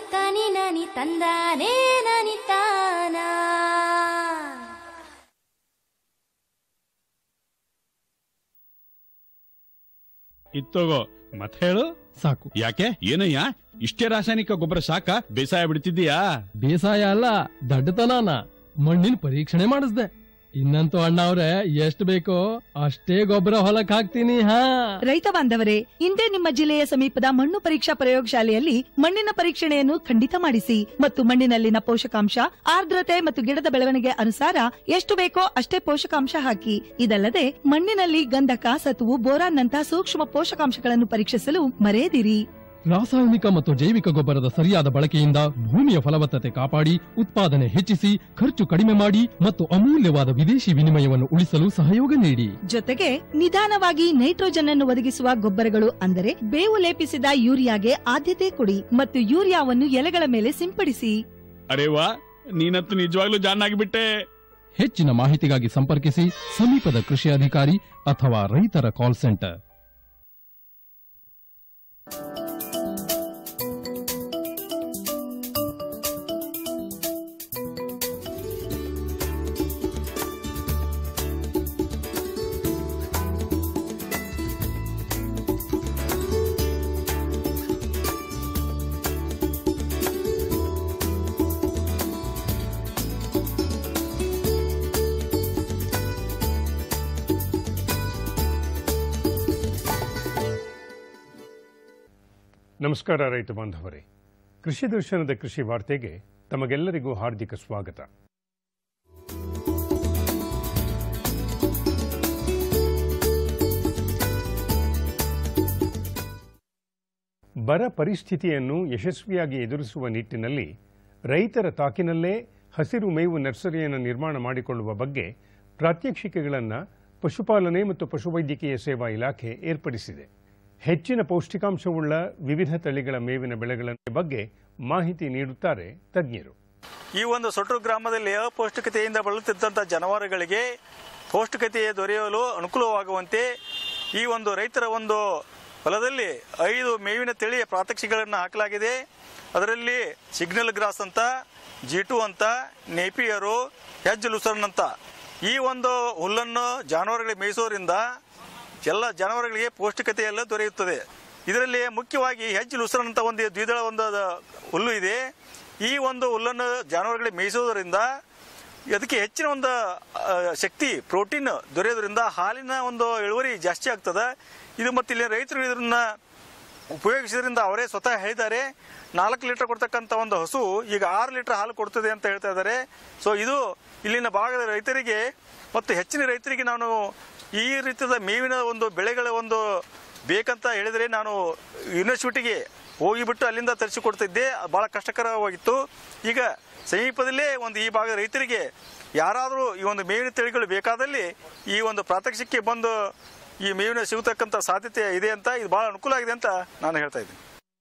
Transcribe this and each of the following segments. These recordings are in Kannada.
ತನಿ ನನಿ ತಂದಾನೇ ನನಿ ತಾನ ಇತ್ತೋಗೋ ಮತ್ ಹೇಳು ಸಾಕು ಯಾಕೆ ಏನಯ್ಯ ಇಷ್ಟೇ ರಾಸಾಯನಿಕ ಗೊಬ್ಬರ ಸಾಕ ಬೇಸಾಯ ಬಿಡ್ತಿದ್ದೀಯಾ ಬೇಸಾಯ ಅಲ್ಲ ದಡ್ಡತನಾನ ಮಣ್ಣಿನ ಪರೀಕ್ಷಣೆ ಮಾಡಿಸ್ದೆ ಇನ್ನಂತೂ ಅಣ್ಣ ಅವ್ರೆ ಎಷ್ಟ್ ಬೇಕೋ ಅಷ್ಟೇ ಗೊಬ್ಬರ ಹೊಲಕ್ ಹಾಕ್ತೀನಿ ಹಾ ರೈತ ಬಾಂಧವರೇ ಇಂದೇ ನಿಮ್ಮ ಜಿಲ್ಲೆಯ ಸಮೀಪದ ಮಣ್ಣು ಪರೀಕ್ಷಾ ಪ್ರಯೋಗಶಾಲೆಯಲ್ಲಿ ಮಣ್ಣಿನ ಪರೀಕ್ಷಣೆಯನ್ನು ಖಂಡಿತ ಮಾಡಿಸಿ ಮತ್ತು ಮಣ್ಣಿನಲ್ಲಿನ ಪೋಷಕಾಂಶ ಆರ್ದ್ರತೆ ಮತ್ತು ಗಿಡದ ಬೆಳವಣಿಗೆ ಅನುಸಾರ ಎಷ್ಟು ಬೇಕೋ ಅಷ್ಟೇ ಪೋಷಕಾಂಶ ಹಾಕಿ ಇದಲ್ಲದೆ ಮಣ್ಣಿನಲ್ಲಿ ಗಂಧಕ ಸತುವು ಬೋರಾನ್ ನಂತಹ ಸೂಕ್ಷ್ಮ ಪೋಷಕಾಂಶಗಳನ್ನು ಪರೀಕ್ಷಿಸಲು ಮರೆಯದಿರಿ ರಾಸಾಯನಿಕ ಮತ್ತು ಜೈವಿಕ ಗೊಬ್ಬರದ ಸರಿಯಾದ ಬಳಕೆಯಿಂದ ಭೂಮಿಯ ಫಲವತ್ತತೆ ಕಾಪಾಡಿ ಉತ್ಪಾದನೆ ಹೆಚ್ಚಿಸಿ ಖರ್ಚು ಕಡಿಮೆ ಮಾಡಿ ಮತ್ತು ಅಮೂಲ್ಯವಾದ ವಿದೇಶಿ ವಿನಿಮಯವನ್ನು ಉಳಿಸಲು ಸಹಯೋಗ ನೀಡಿ ಜೊತೆಗೆ ನಿಧಾನವಾಗಿ ನೈಟ್ರೋಜನ್ ಅನ್ನು ಒದಗಿಸುವ ಗೊಬ್ಬರಗಳು ಅಂದರೆ ಬೇವು ಲೇಪಿಸಿದ ಯೂರಿಯಾಗೆ ಆದ್ಯತೆ ಕೊಡಿ ಮತ್ತು ಯೂರಿಯಾವನ್ನು ಎಲೆಗಳ ಮೇಲೆ ಸಿಂಪಡಿಸಿ ಅರೆ ವಾ ನೀನಂತೂ ನಿಜವಾಗ್ಲೂ ಜಾನ್ ಆಗಿಬಿಟ್ಟೆ ಹೆಚ್ಚಿನ ಮಾಹಿತಿಗಾಗಿ ಸಂಪರ್ಕಿಸಿ ಸಮೀಪದ ಕೃಷಿ ಅಧಿಕಾರಿ ಅಥವಾ ರೈತರ ಕಾಲ್ ಸೆಂಟರ್ ನಮಸ್ಕಾರ ರೈತ ಬಾಂಧವರೇ ಕೃಷಿ ದರ್ಶನದ ಕೃಷಿ ವಾರ್ತೆಗೆ ತಮಗೆಲ್ಲರಿಗೂ ಹಾರ್ದಿಕ ಸ್ವಾಗತ ಬರ ಪರಿಸ್ಥಿತಿಯನ್ನು ಯಶಸ್ವಿಯಾಗಿ ಎದುರಿಸುವ ನಿಟ್ಟಿನಲ್ಲಿ ರೈತರ ತಾಕಿನಲ್ಲೇ ಹಸಿರು ಮೇವು ನರ್ಸರಿಯನ್ನು ನಿರ್ಮಾಣ ಮಾಡಿಕೊಳ್ಳುವ ಬಗ್ಗೆ ಪ್ರಾತ್ಯಕ್ಷಿಕೆಗಳನ್ನು ಪಶುಪಾಲನೆ ಮತ್ತು ಪಶುವೈದ್ಯಕೀಯ ಸೇವಾ ಇಲಾಖೆ ಏರ್ಪಡಿಸಿದೆ ಹೆಚ್ಚಿನ ಪೌಷ್ಟಿಕಾಂಶವುಳ್ಳ ವಿವಿಧ ತಳಿಗಳ ಮೇವಿನ ಬೆಳೆಗಳ ಬಗ್ಗೆ ಮಾಹಿತಿ ನೀಡುತ್ತಾರೆ ತಜ್ಞರು ಈ ಒಂದು ಸೊಟ್ರು ಗ್ರಾಮದಲ್ಲಿ ಅಪೌಷ್ಟಿಕತೆಯಿಂದ ಬಳಲುತ್ತಿದ್ದಂಥ ಜಾನುವಾರುಗಳಿಗೆ ಪೌಷ್ಟಿಕತೆ ದೊರೆಯಲು ಅನುಕೂಲವಾಗುವಂತೆ ಈ ಒಂದು ರೈತರ ಒಂದು ಹೊಲದಲ್ಲಿ ಐದು ಮೇವಿನ ತಳಿಯ ಪ್ರಾತ್ಯಕ್ಷಿಗಳನ್ನು ಹಾಕಲಾಗಿದೆ ಅದರಲ್ಲಿ ಸಿಗ್ನಲ್ ಗ್ರಾಸ್ ಅಂತ ಜೀಟು ಅಂತ ನೇಪಿಯರು ಹೆಜ್ ಲುಸರ್ನ್ ಅಂತ ಈ ಒಂದು ಹುಲ್ಲನ್ನು ಜಾನುವಾರುಗಳಿಗೆ ಮೇಯಿಸೋದ್ರಿಂದ ಎಲ್ಲ ಜಾನುವಾರುಗಳಿಗೆ ಪೌಷ್ಟಿಕತೆ ಎಲ್ಲ ದೊರೆಯುತ್ತದೆ ಇದರಲ್ಲಿ ಮುಖ್ಯವಾಗಿ ಹೆಜ್ಜೆ ಲುಸರನ್ ಅಂತ ಒಂದು ದ್ವಿದಳ ಒಂದು ಅದ ಹುಲ್ಲು ಇದೆ ಈ ಒಂದು ಹುಲ್ಲನ್ನು ಜಾನುವಾರುಗಳಿಗೆ ಮೇಯಿಸೋದ್ರಿಂದ ಅದಕ್ಕೆ ಹೆಚ್ಚಿನ ಒಂದು ಆ, ಶಕ್ತಿ ಪ್ರೋಟೀನ್ ದೊರೆಯೋದ್ರಿಂದ ಹಾಲಿನ ಒಂದು ಇಳುವರಿ ಜಾಸ್ತಿ ಆಗ್ತದೆ ಇದು ಮತ್ತು ಇಲ್ಲಿ ರೈತರು ಇದನ್ನ ಉಪಯೋಗಿಸೋದ್ರಿಂದ ಅವರೇ ಸ್ವತಃ ಹೇಳಿದ್ದಾರೆ ನಾಲ್ಕು ಲೀಟರ್ ಕೊಡ್ತಕ್ಕಂಥ ಒಂದು ಹಸು ಈಗ ಆರು ಲೀಟರ್ ಹಾಲು ಕೊಡ್ತದೆ ಅಂತ ಹೇಳ್ತಾ ಇದ್ದಾರೆ ಸೊ ಇದು ಇಲ್ಲಿನ ಭಾಗದ ರೈತರಿಗೆ ಮತ್ತು ಹೆಚ್ಚಿನ ರೈತರಿಗೆ ನಾನು ಈ ರೀತಿಯ ಮೇವಿನ ಒಂದು ಬೆಳೆಗಳ ಒಂದು ಬೇಕಂತ ಹೇಳಿದರೆ ನಾನು ಯೂನಿವರ್ಸಿಟಿಗೆ ಹೋಗಿಬಿಟ್ಟು ಅಲ್ಲಿಂದ ತರಿಸಿಕೊಡ್ತಿದ್ದೆ ಅದು ಭಾಳ ಕಷ್ಟಕರವಾಗಿತ್ತು ಈಗ ಸಮೀಪದಲ್ಲೇ ಒಂದು ಈ ಭಾಗದ ರೈತರಿಗೆ ಯಾರಾದರೂ ಈ ಒಂದು ಮೇವಿನ ತಳಿಗಳು ಬೇಕಾದಲ್ಲಿ ಈ ಒಂದು ಪ್ರಾತ್ಯಕ್ಷಿಕೆ ಬಂದು ಈ ಮೇವಿನ ಸಿಗತಕ್ಕಂಥ ಸಾಧ್ಯತೆ ಇದೆ ಅಂತ ಇದು ಭಾಳ ಅನುಕೂಲ ಆಗಿದೆ ಅಂತ ನಾನು ಹೇಳ್ತಾ ಇದ್ದೀನಿ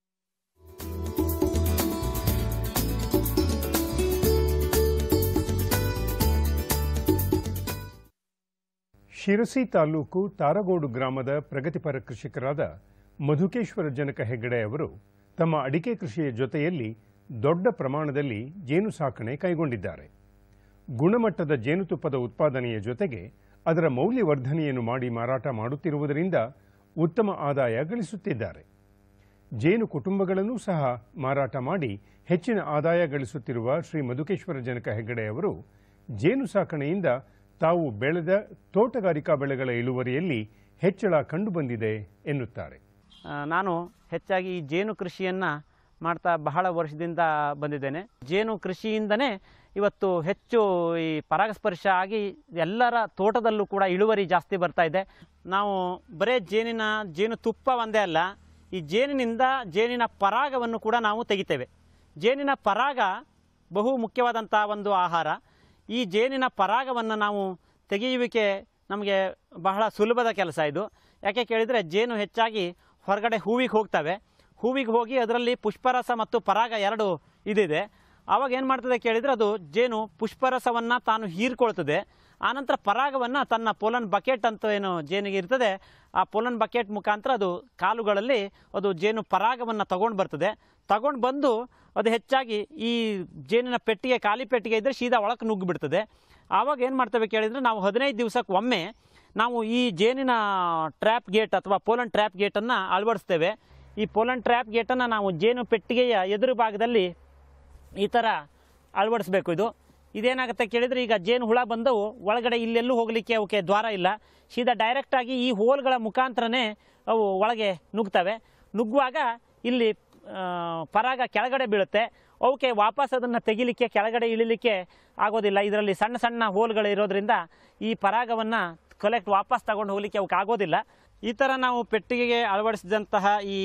ಶಿರಸಿ ತಾಲೂಕು ತಾರಗೋಡು ಗ್ರಾಮದ ಪ್ರಗತಿಪರ ಕೃಷಿಕರಾದ ಮಧುಕೇಶ್ವರ ಜನಕ ಹೆಗಡೆ ಅವರು ತಮ್ಮ ಅಡಿಕೆ ಕೃಷಿಯ ಜೊತೆಯಲ್ಲಿ ದೊಡ್ಡ ಪ್ರಮಾಣದಲ್ಲಿ ಜೇನು ಸಾಕಣೆ ಕೈಗೊಂಡಿದ್ದಾರೆ ಗುಣಮಟ್ಟದ ಜೇನುತುಪ್ಪದ ಉತ್ಪಾದನೆಯ ಜೊತೆಗೆ ಅದರ ಮೌಲ್ಯವರ್ಧನೆಯನ್ನು ಮಾಡಿ ಮಾರಾಟ ಮಾಡುತ್ತಿರುವುದರಿಂದ ಉತ್ತಮ ಆದಾಯ ಗಳಿಸುತ್ತಿದ್ದಾರೆ ಜೇನು ಕುಟುಂಬಗಳನ್ನು ಸಹ ಮಾರಾಟ ಮಾಡಿ ಹೆಚ್ಚಿನ ಆದಾಯ ಗಳಿಸುತ್ತಿರುವ ಶ್ರೀ ಮಧುಕೇಶ್ವರ ಜನಕ ಹೆಗಡೆ ಅವರು ಜೇನು ಸಾಕಣೆಯಿಂದ ತಾವು ಬೆಳೆದ ತೋಟಗಾರಿಕಾ ಬೆಳೆಗಳ ಇಳುವರಿಯಲ್ಲಿ ಹೆಚ್ಚಳ ಕಂಡುಬಂದಿದೆ ಎನ್ನುತ್ತಾರೆ ಆ, ನಾನು ಹೆಚ್ಚಾಗಿ ಈ ಜೇನು ಕೃಷಿಯನ್ನು ಮಾಡ್ತಾ ಬಹಳ ವರ್ಷದಿಂದ ಬಂದಿದ್ದೇನೆ ಜೇನು ಕೃಷಿಯಿಂದನೇ ಇವತ್ತು ಹೆಚ್ಚು ಈ ಪರಾಗಸ್ಪರ್ಶ ಆಗಿ ಎಲ್ಲರ ತೋಟದಲ್ಲೂ ಕೂಡ ಇಳುವರಿ ಜಾಸ್ತಿ ಬರ್ತಾ ಇದೆ ನಾವು ಬರೇ ಜೇನಿನ ಜೇನು ತುಪ್ಪ ಒಂದೇ ಅಲ್ಲ ಈ ಜೇನಿನಿಂದ ಜೇನಿನ ಪರಾಗವನ್ನು ಕೂಡ ನಾವು ತೆಗಿತೇವೆ ಜೇನಿನ ಪರಾಗ ಬಹು ಮುಖ್ಯವಾದಂಥ ಒಂದು ಆಹಾರ ಈ ಜೇನಿನ ಪರಾಗವನ್ನು ನಾವು ತೆಗೆಯುವಿಕೆ ನಮಗೆ ಬಹಳ ಸುಲಭದ ಕೆಲಸ ಇದು ಯಾಕೆ ಕೇಳಿದರೆ ಜೇನು ಹೆಚ್ಚಾಗಿ ಹೊರಗಡೆ ಹೂವಿಗೆ ಹೋಗ್ತವೆ ಹೂವಿಗೆ ಹೋಗಿ ಅದರಲ್ಲಿ ಪುಷ್ಪರಸ ಮತ್ತು ಪರಾಗ ಎರಡು ಇದಿದೆ ಆವಾಗ ಏನು ಮಾಡ್ತದೆ ಕೇಳಿದರೆ ಅದು ಜೇನು ಪುಷ್ಪರಸವನ್ನು ತಾನು ಹೀರ್ಕೊಳ್ತದೆ ಆನಂತರ ಪರಾಗವನ್ನು ತನ್ನ ಪೋಲನ್ ಬಕೆಟ್ ಅಂತ ಏನು ಜೇನಿಗೆ ಇರ್ತದೆ ಆ ಪೋಲನ್ ಬಕೆಟ್ ಮುಖಾಂತರ ಅದು ಕಾಲುಗಳಲ್ಲಿ ಅದು ಜೇನು ಪರಾಗವನ್ನು ತಗೊಂಡು ಬರ್ತದೆ ತಗೊಂಡು ಬಂದು ಅದು ಹೆಚ್ಚಾಗಿ ಈ ಜೇನಿನ ಪೆಟ್ಟಿಗೆ ಖಾಲಿ ಪೆಟ್ಟಿಗೆ ಇದ್ದರೆ ಸೀದಾ ಒಳಕ್ಕೆ ನುಗ್ಗಿ ಬಿಡ್ತದೆ ಆವಾಗ ಏನು ಮಾಡ್ತೇವೆ ಕೇಳಿದರೆ ನಾವು ಹದಿನೈದು ದಿವಸಕ್ಕೆ ಒಮ್ಮೆ ನಾವು ಈ ಜೇನಿನ ಟ್ರ್ಯಾಪ್ ಗೇಟ್ ಅಥವಾ ಪೋಲನ್ ಟ್ರ್ಯಾಪ್ ಗೇಟನ್ನು ಅಳವಡಿಸ್ತೇವೆ ಈ ಪೋಲನ್ ಟ್ರ್ಯಾಪ್ ಗೇಟನ್ನು ನಾವು ಜೇನು ಪೆಟ್ಟಿಗೆಯ ಎದುರು ಭಾಗದಲ್ಲಿ ಈ ಥರ ಅಳವಡಿಸ್ಬೇಕು ಇದು ಇದೇನಾಗುತ್ತೆ ಕೇಳಿದರೆ ಈಗ ಜೇನು ಹುಳ ಬಂದವು ಒಳಗಡೆ ಇಲ್ಲೆಲ್ಲೂ ಹೋಗಲಿಕ್ಕೆ ಅವಕ್ಕೆ ದ್ವಾರ ಇಲ್ಲ ಸೀದಾ ಡೈರೆಕ್ಟಾಗಿ ಈ ಹೋಲ್ಗಳ ಮುಖಾಂತರನೇ ಅವು ಒಳಗೆ ನುಗ್ತವೆ ನುಗ್ಗುವಾಗ ಇಲ್ಲಿ ಆ, ಪರಾಗ ಕೆಳಗಡೆ ಬೀಳುತ್ತೆ ಅವಕ್ಕೆ ವಾಪಸ್ ಅದನ್ನು ತೆಗಿಲಿಕ್ಕೆ ಕೆಳಗಡೆ ಇಳಿಲಿಕ್ಕೆ ಆಗೋದಿಲ್ಲ ಇದರಲ್ಲಿ ಸಣ್ಣ ಸಣ್ಣ ಹೋಲ್ಗಳು ಇರೋದ್ರಿಂದ ಈ ಪರಾಗವನ್ನು ಕಲೆಕ್ಟ್ ವಾಪಸ್ ತಗೊಂಡು ಹೋಗ್ಲಿಕ್ಕೆ ಅವಕ್ಕೆ ಆಗೋದಿಲ್ಲ ಈ ಥರ ನಾವು ಪೆಟ್ಟಿಗೆಗೆ ಅಳವಡಿಸಿದಂತಹ ಈ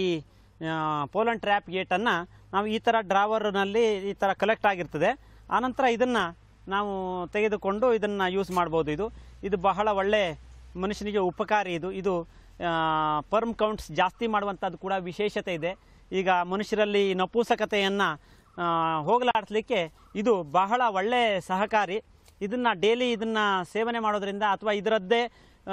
ಪೋಲನ್ ಟ್ರ್ಯಾಪ್ ಗೇಟನ್ನು ನಾವು ಈ ಥರ ಡ್ರಾವರ್ನಲ್ಲಿ ಈ ಥರ ಕಲೆಕ್ಟ್ ಆಗಿರ್ತದೆ ಆನಂತರ ಇದನ್ನು ನಾವು ತೆಗೆದುಕೊಂಡು ಇದನ್ನು ಯೂಸ್ ಮಾಡ್ಬೋದು ಇದು ಇದು ಬಹಳ ಒಳ್ಳೆ ಮನುಷ್ಯನಿಗೆ ಉಪಕಾರಿ ಇದು ಇದು ಪರ್ಮ್ ಕೌಂಟ್ಸ್ ಜಾಸ್ತಿ ಮಾಡುವಂಥದ್ದು ಕೂಡ ವಿಶೇಷತೆ ಇದೆ ಈಗ ಮನುಷ್ಯರಲ್ಲಿ ನಪೂಸಕತೆಯನ್ನು ಹೋಗಲಾಡಿಸ್ಲಿಕ್ಕೆ ಇದು ಬಹಳ ಒಳ್ಳೆ ಸಹಕಾರಿ ಇದನ್ನು ಡೈಲಿ ಇದನ್ನು ಸೇವನೆ ಮಾಡೋದ್ರಿಂದ ಅಥವಾ ಇದರದ್ದೇ ಆ,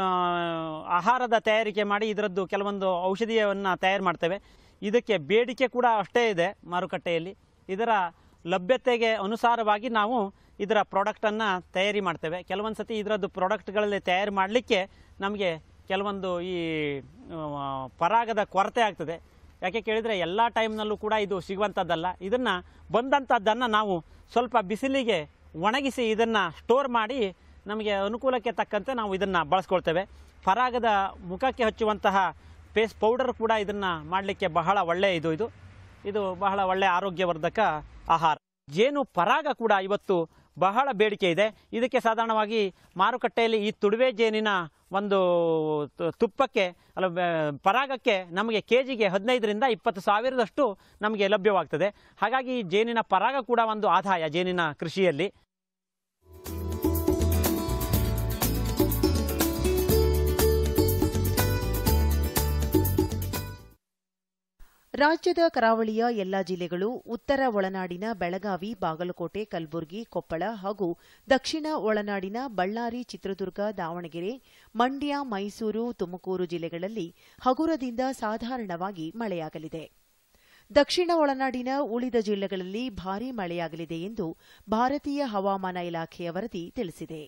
ಆಹಾರದ ತಯಾರಿಕೆ ಮಾಡಿ ಇದರದ್ದು ಕೆಲವೊಂದು ಔಷಧಿಯನ್ನು ತಯಾರು ಮಾಡ್ತೇವೆ ಇದಕ್ಕೆ ಬೇಡಿಕೆ ಕೂಡ ಅಷ್ಟೇ ಇದೆ ಮಾರುಕಟ್ಟೆಯಲ್ಲಿ ಇದರ ಲಭ್ಯತೆಗೆ ಅನುಸಾರವಾಗಿ ನಾವು ಇದರ ಪ್ರಾಡಕ್ಟನ್ನು ತಯಾರಿ ಮಾಡ್ತೇವೆ ಕೆಲವೊಂದು ಸತಿ ಇದರದ್ದು ಪ್ರಾಡಕ್ಟ್ಗಳಲ್ಲಿ ತಯಾರು ಮಾಡಲಿಕ್ಕೆ ನಮಗೆ ಕೆಲವೊಂದು ಈ ಆ, ಪರಾಗದ ಕೊರತೆ ಆಗ್ತದೆ ಯಾಕೆ ಕೇಳಿದರೆ ಎಲ್ಲ ಟೈಮ್ನಲ್ಲೂ ಕೂಡ ಇದು ಸಿಗುವಂಥದ್ದಲ್ಲ ಇದನ್ನು ಬಂದಂಥದ್ದನ್ನು ನಾವು ಸ್ವಲ್ಪ ಬಿಸಿಲಿಗೆ ಒಣಗಿಸಿ ಇದನ್ನು ಸ್ಟೋರ್ ಮಾಡಿ ನಮಗೆ ಅನುಕೂಲಕ್ಕೆ ತಕ್ಕಂತೆ ನಾವು ಇದನ್ನು ಬಳಸ್ಕೊಳ್ತೇವೆ ಪರಾಗದ ಮುಖಕ್ಕೆ ಹಚ್ಚುವಂತಹ ಪೇಸ್ಟ್ ಪೌಡರ್ ಕೂಡ ಇದನ್ನು ಮಾಡಲಿಕ್ಕೆ ಬಹಳ ಒಳ್ಳೆಯ ಇದು ಇದು ಇದು ಬಹಳ ಒಳ್ಳೆಯ ಆರೋಗ್ಯವರ್ಧಕ ಆಹಾರ ಜೇನು ಪರಾಗ ಕೂಡ ಇವತ್ತು ಬಹಳ ಬೇಡಿಕೆ ಇದೆ ಇದಕ್ಕೆ ಸಾಧಾರಣವಾಗಿ ಮಾರುಕಟ್ಟೆಯಲ್ಲಿ ಈ ತುಡುವೆ ಜೇನಿನ ಒಂದು ತು- ತುಪ್ಪಕ್ಕೆ ಅಲ್ಲ ಬ- ಪರಾಗಕ್ಕೆ ನಮಗೆ ಕೆ ಜಿಗೆ ಹದಿನೈದರಿಂದ ಇಪ್ಪತ್ತು ಸಾವಿರದಷ್ಟು ನಮಗೆ ಲಭ್ಯವಾಗ್ತದೆ ಹಾಗಾಗಿ ಈ ಜೇನಿನ ಪರಾಗ ಕೂಡ ಒಂದು ಆದಾಯ ಜೇನಿನ ಕೃಷಿಯಲ್ಲಿ ರಾಜ್ಯದ ಕರಾವಳಿಯ ಎಲ್ಲಾ ಜಿಲ್ಲೆಗಳು ಉತ್ತರ ಒಳನಾಡಿನ ಬೆಳಗಾವಿ ಬಾಗಲಕೋಟೆ ಕಲಬುರಗಿ ಕೊಪ್ಪಳ ಹಾಗೂ ದಕ್ಷಿಣ ಒಳನಾಡಿನ ಬಳ್ಳಾರಿ ಚಿತ್ರದುರ್ಗ ದಾವಣಗೆರೆ ಮಂಡ್ಯ ಮೈಸೂರು ತುಮಕೂರು ಜಿಲ್ಲೆಗಳಲ್ಲಿ ಹಗುರದಿಂದ ಸಾಧಾರಣವಾಗಿ ಮಳೆಯಾಗಲಿದೆ ದಕ್ಷಿಣ ಒಳನಾಡಿನ ಉಳಿದ ಜಿಲ್ಲೆಗಳಲ್ಲಿ ಭಾರೀ ಮಳೆಯಾಗಲಿದೆ ಎಂದು ಭಾರತೀಯ ಹವಾಮಾನ ಇಲಾಖೆಯ ವರದಿ ತಿಳಿಸಿದೆ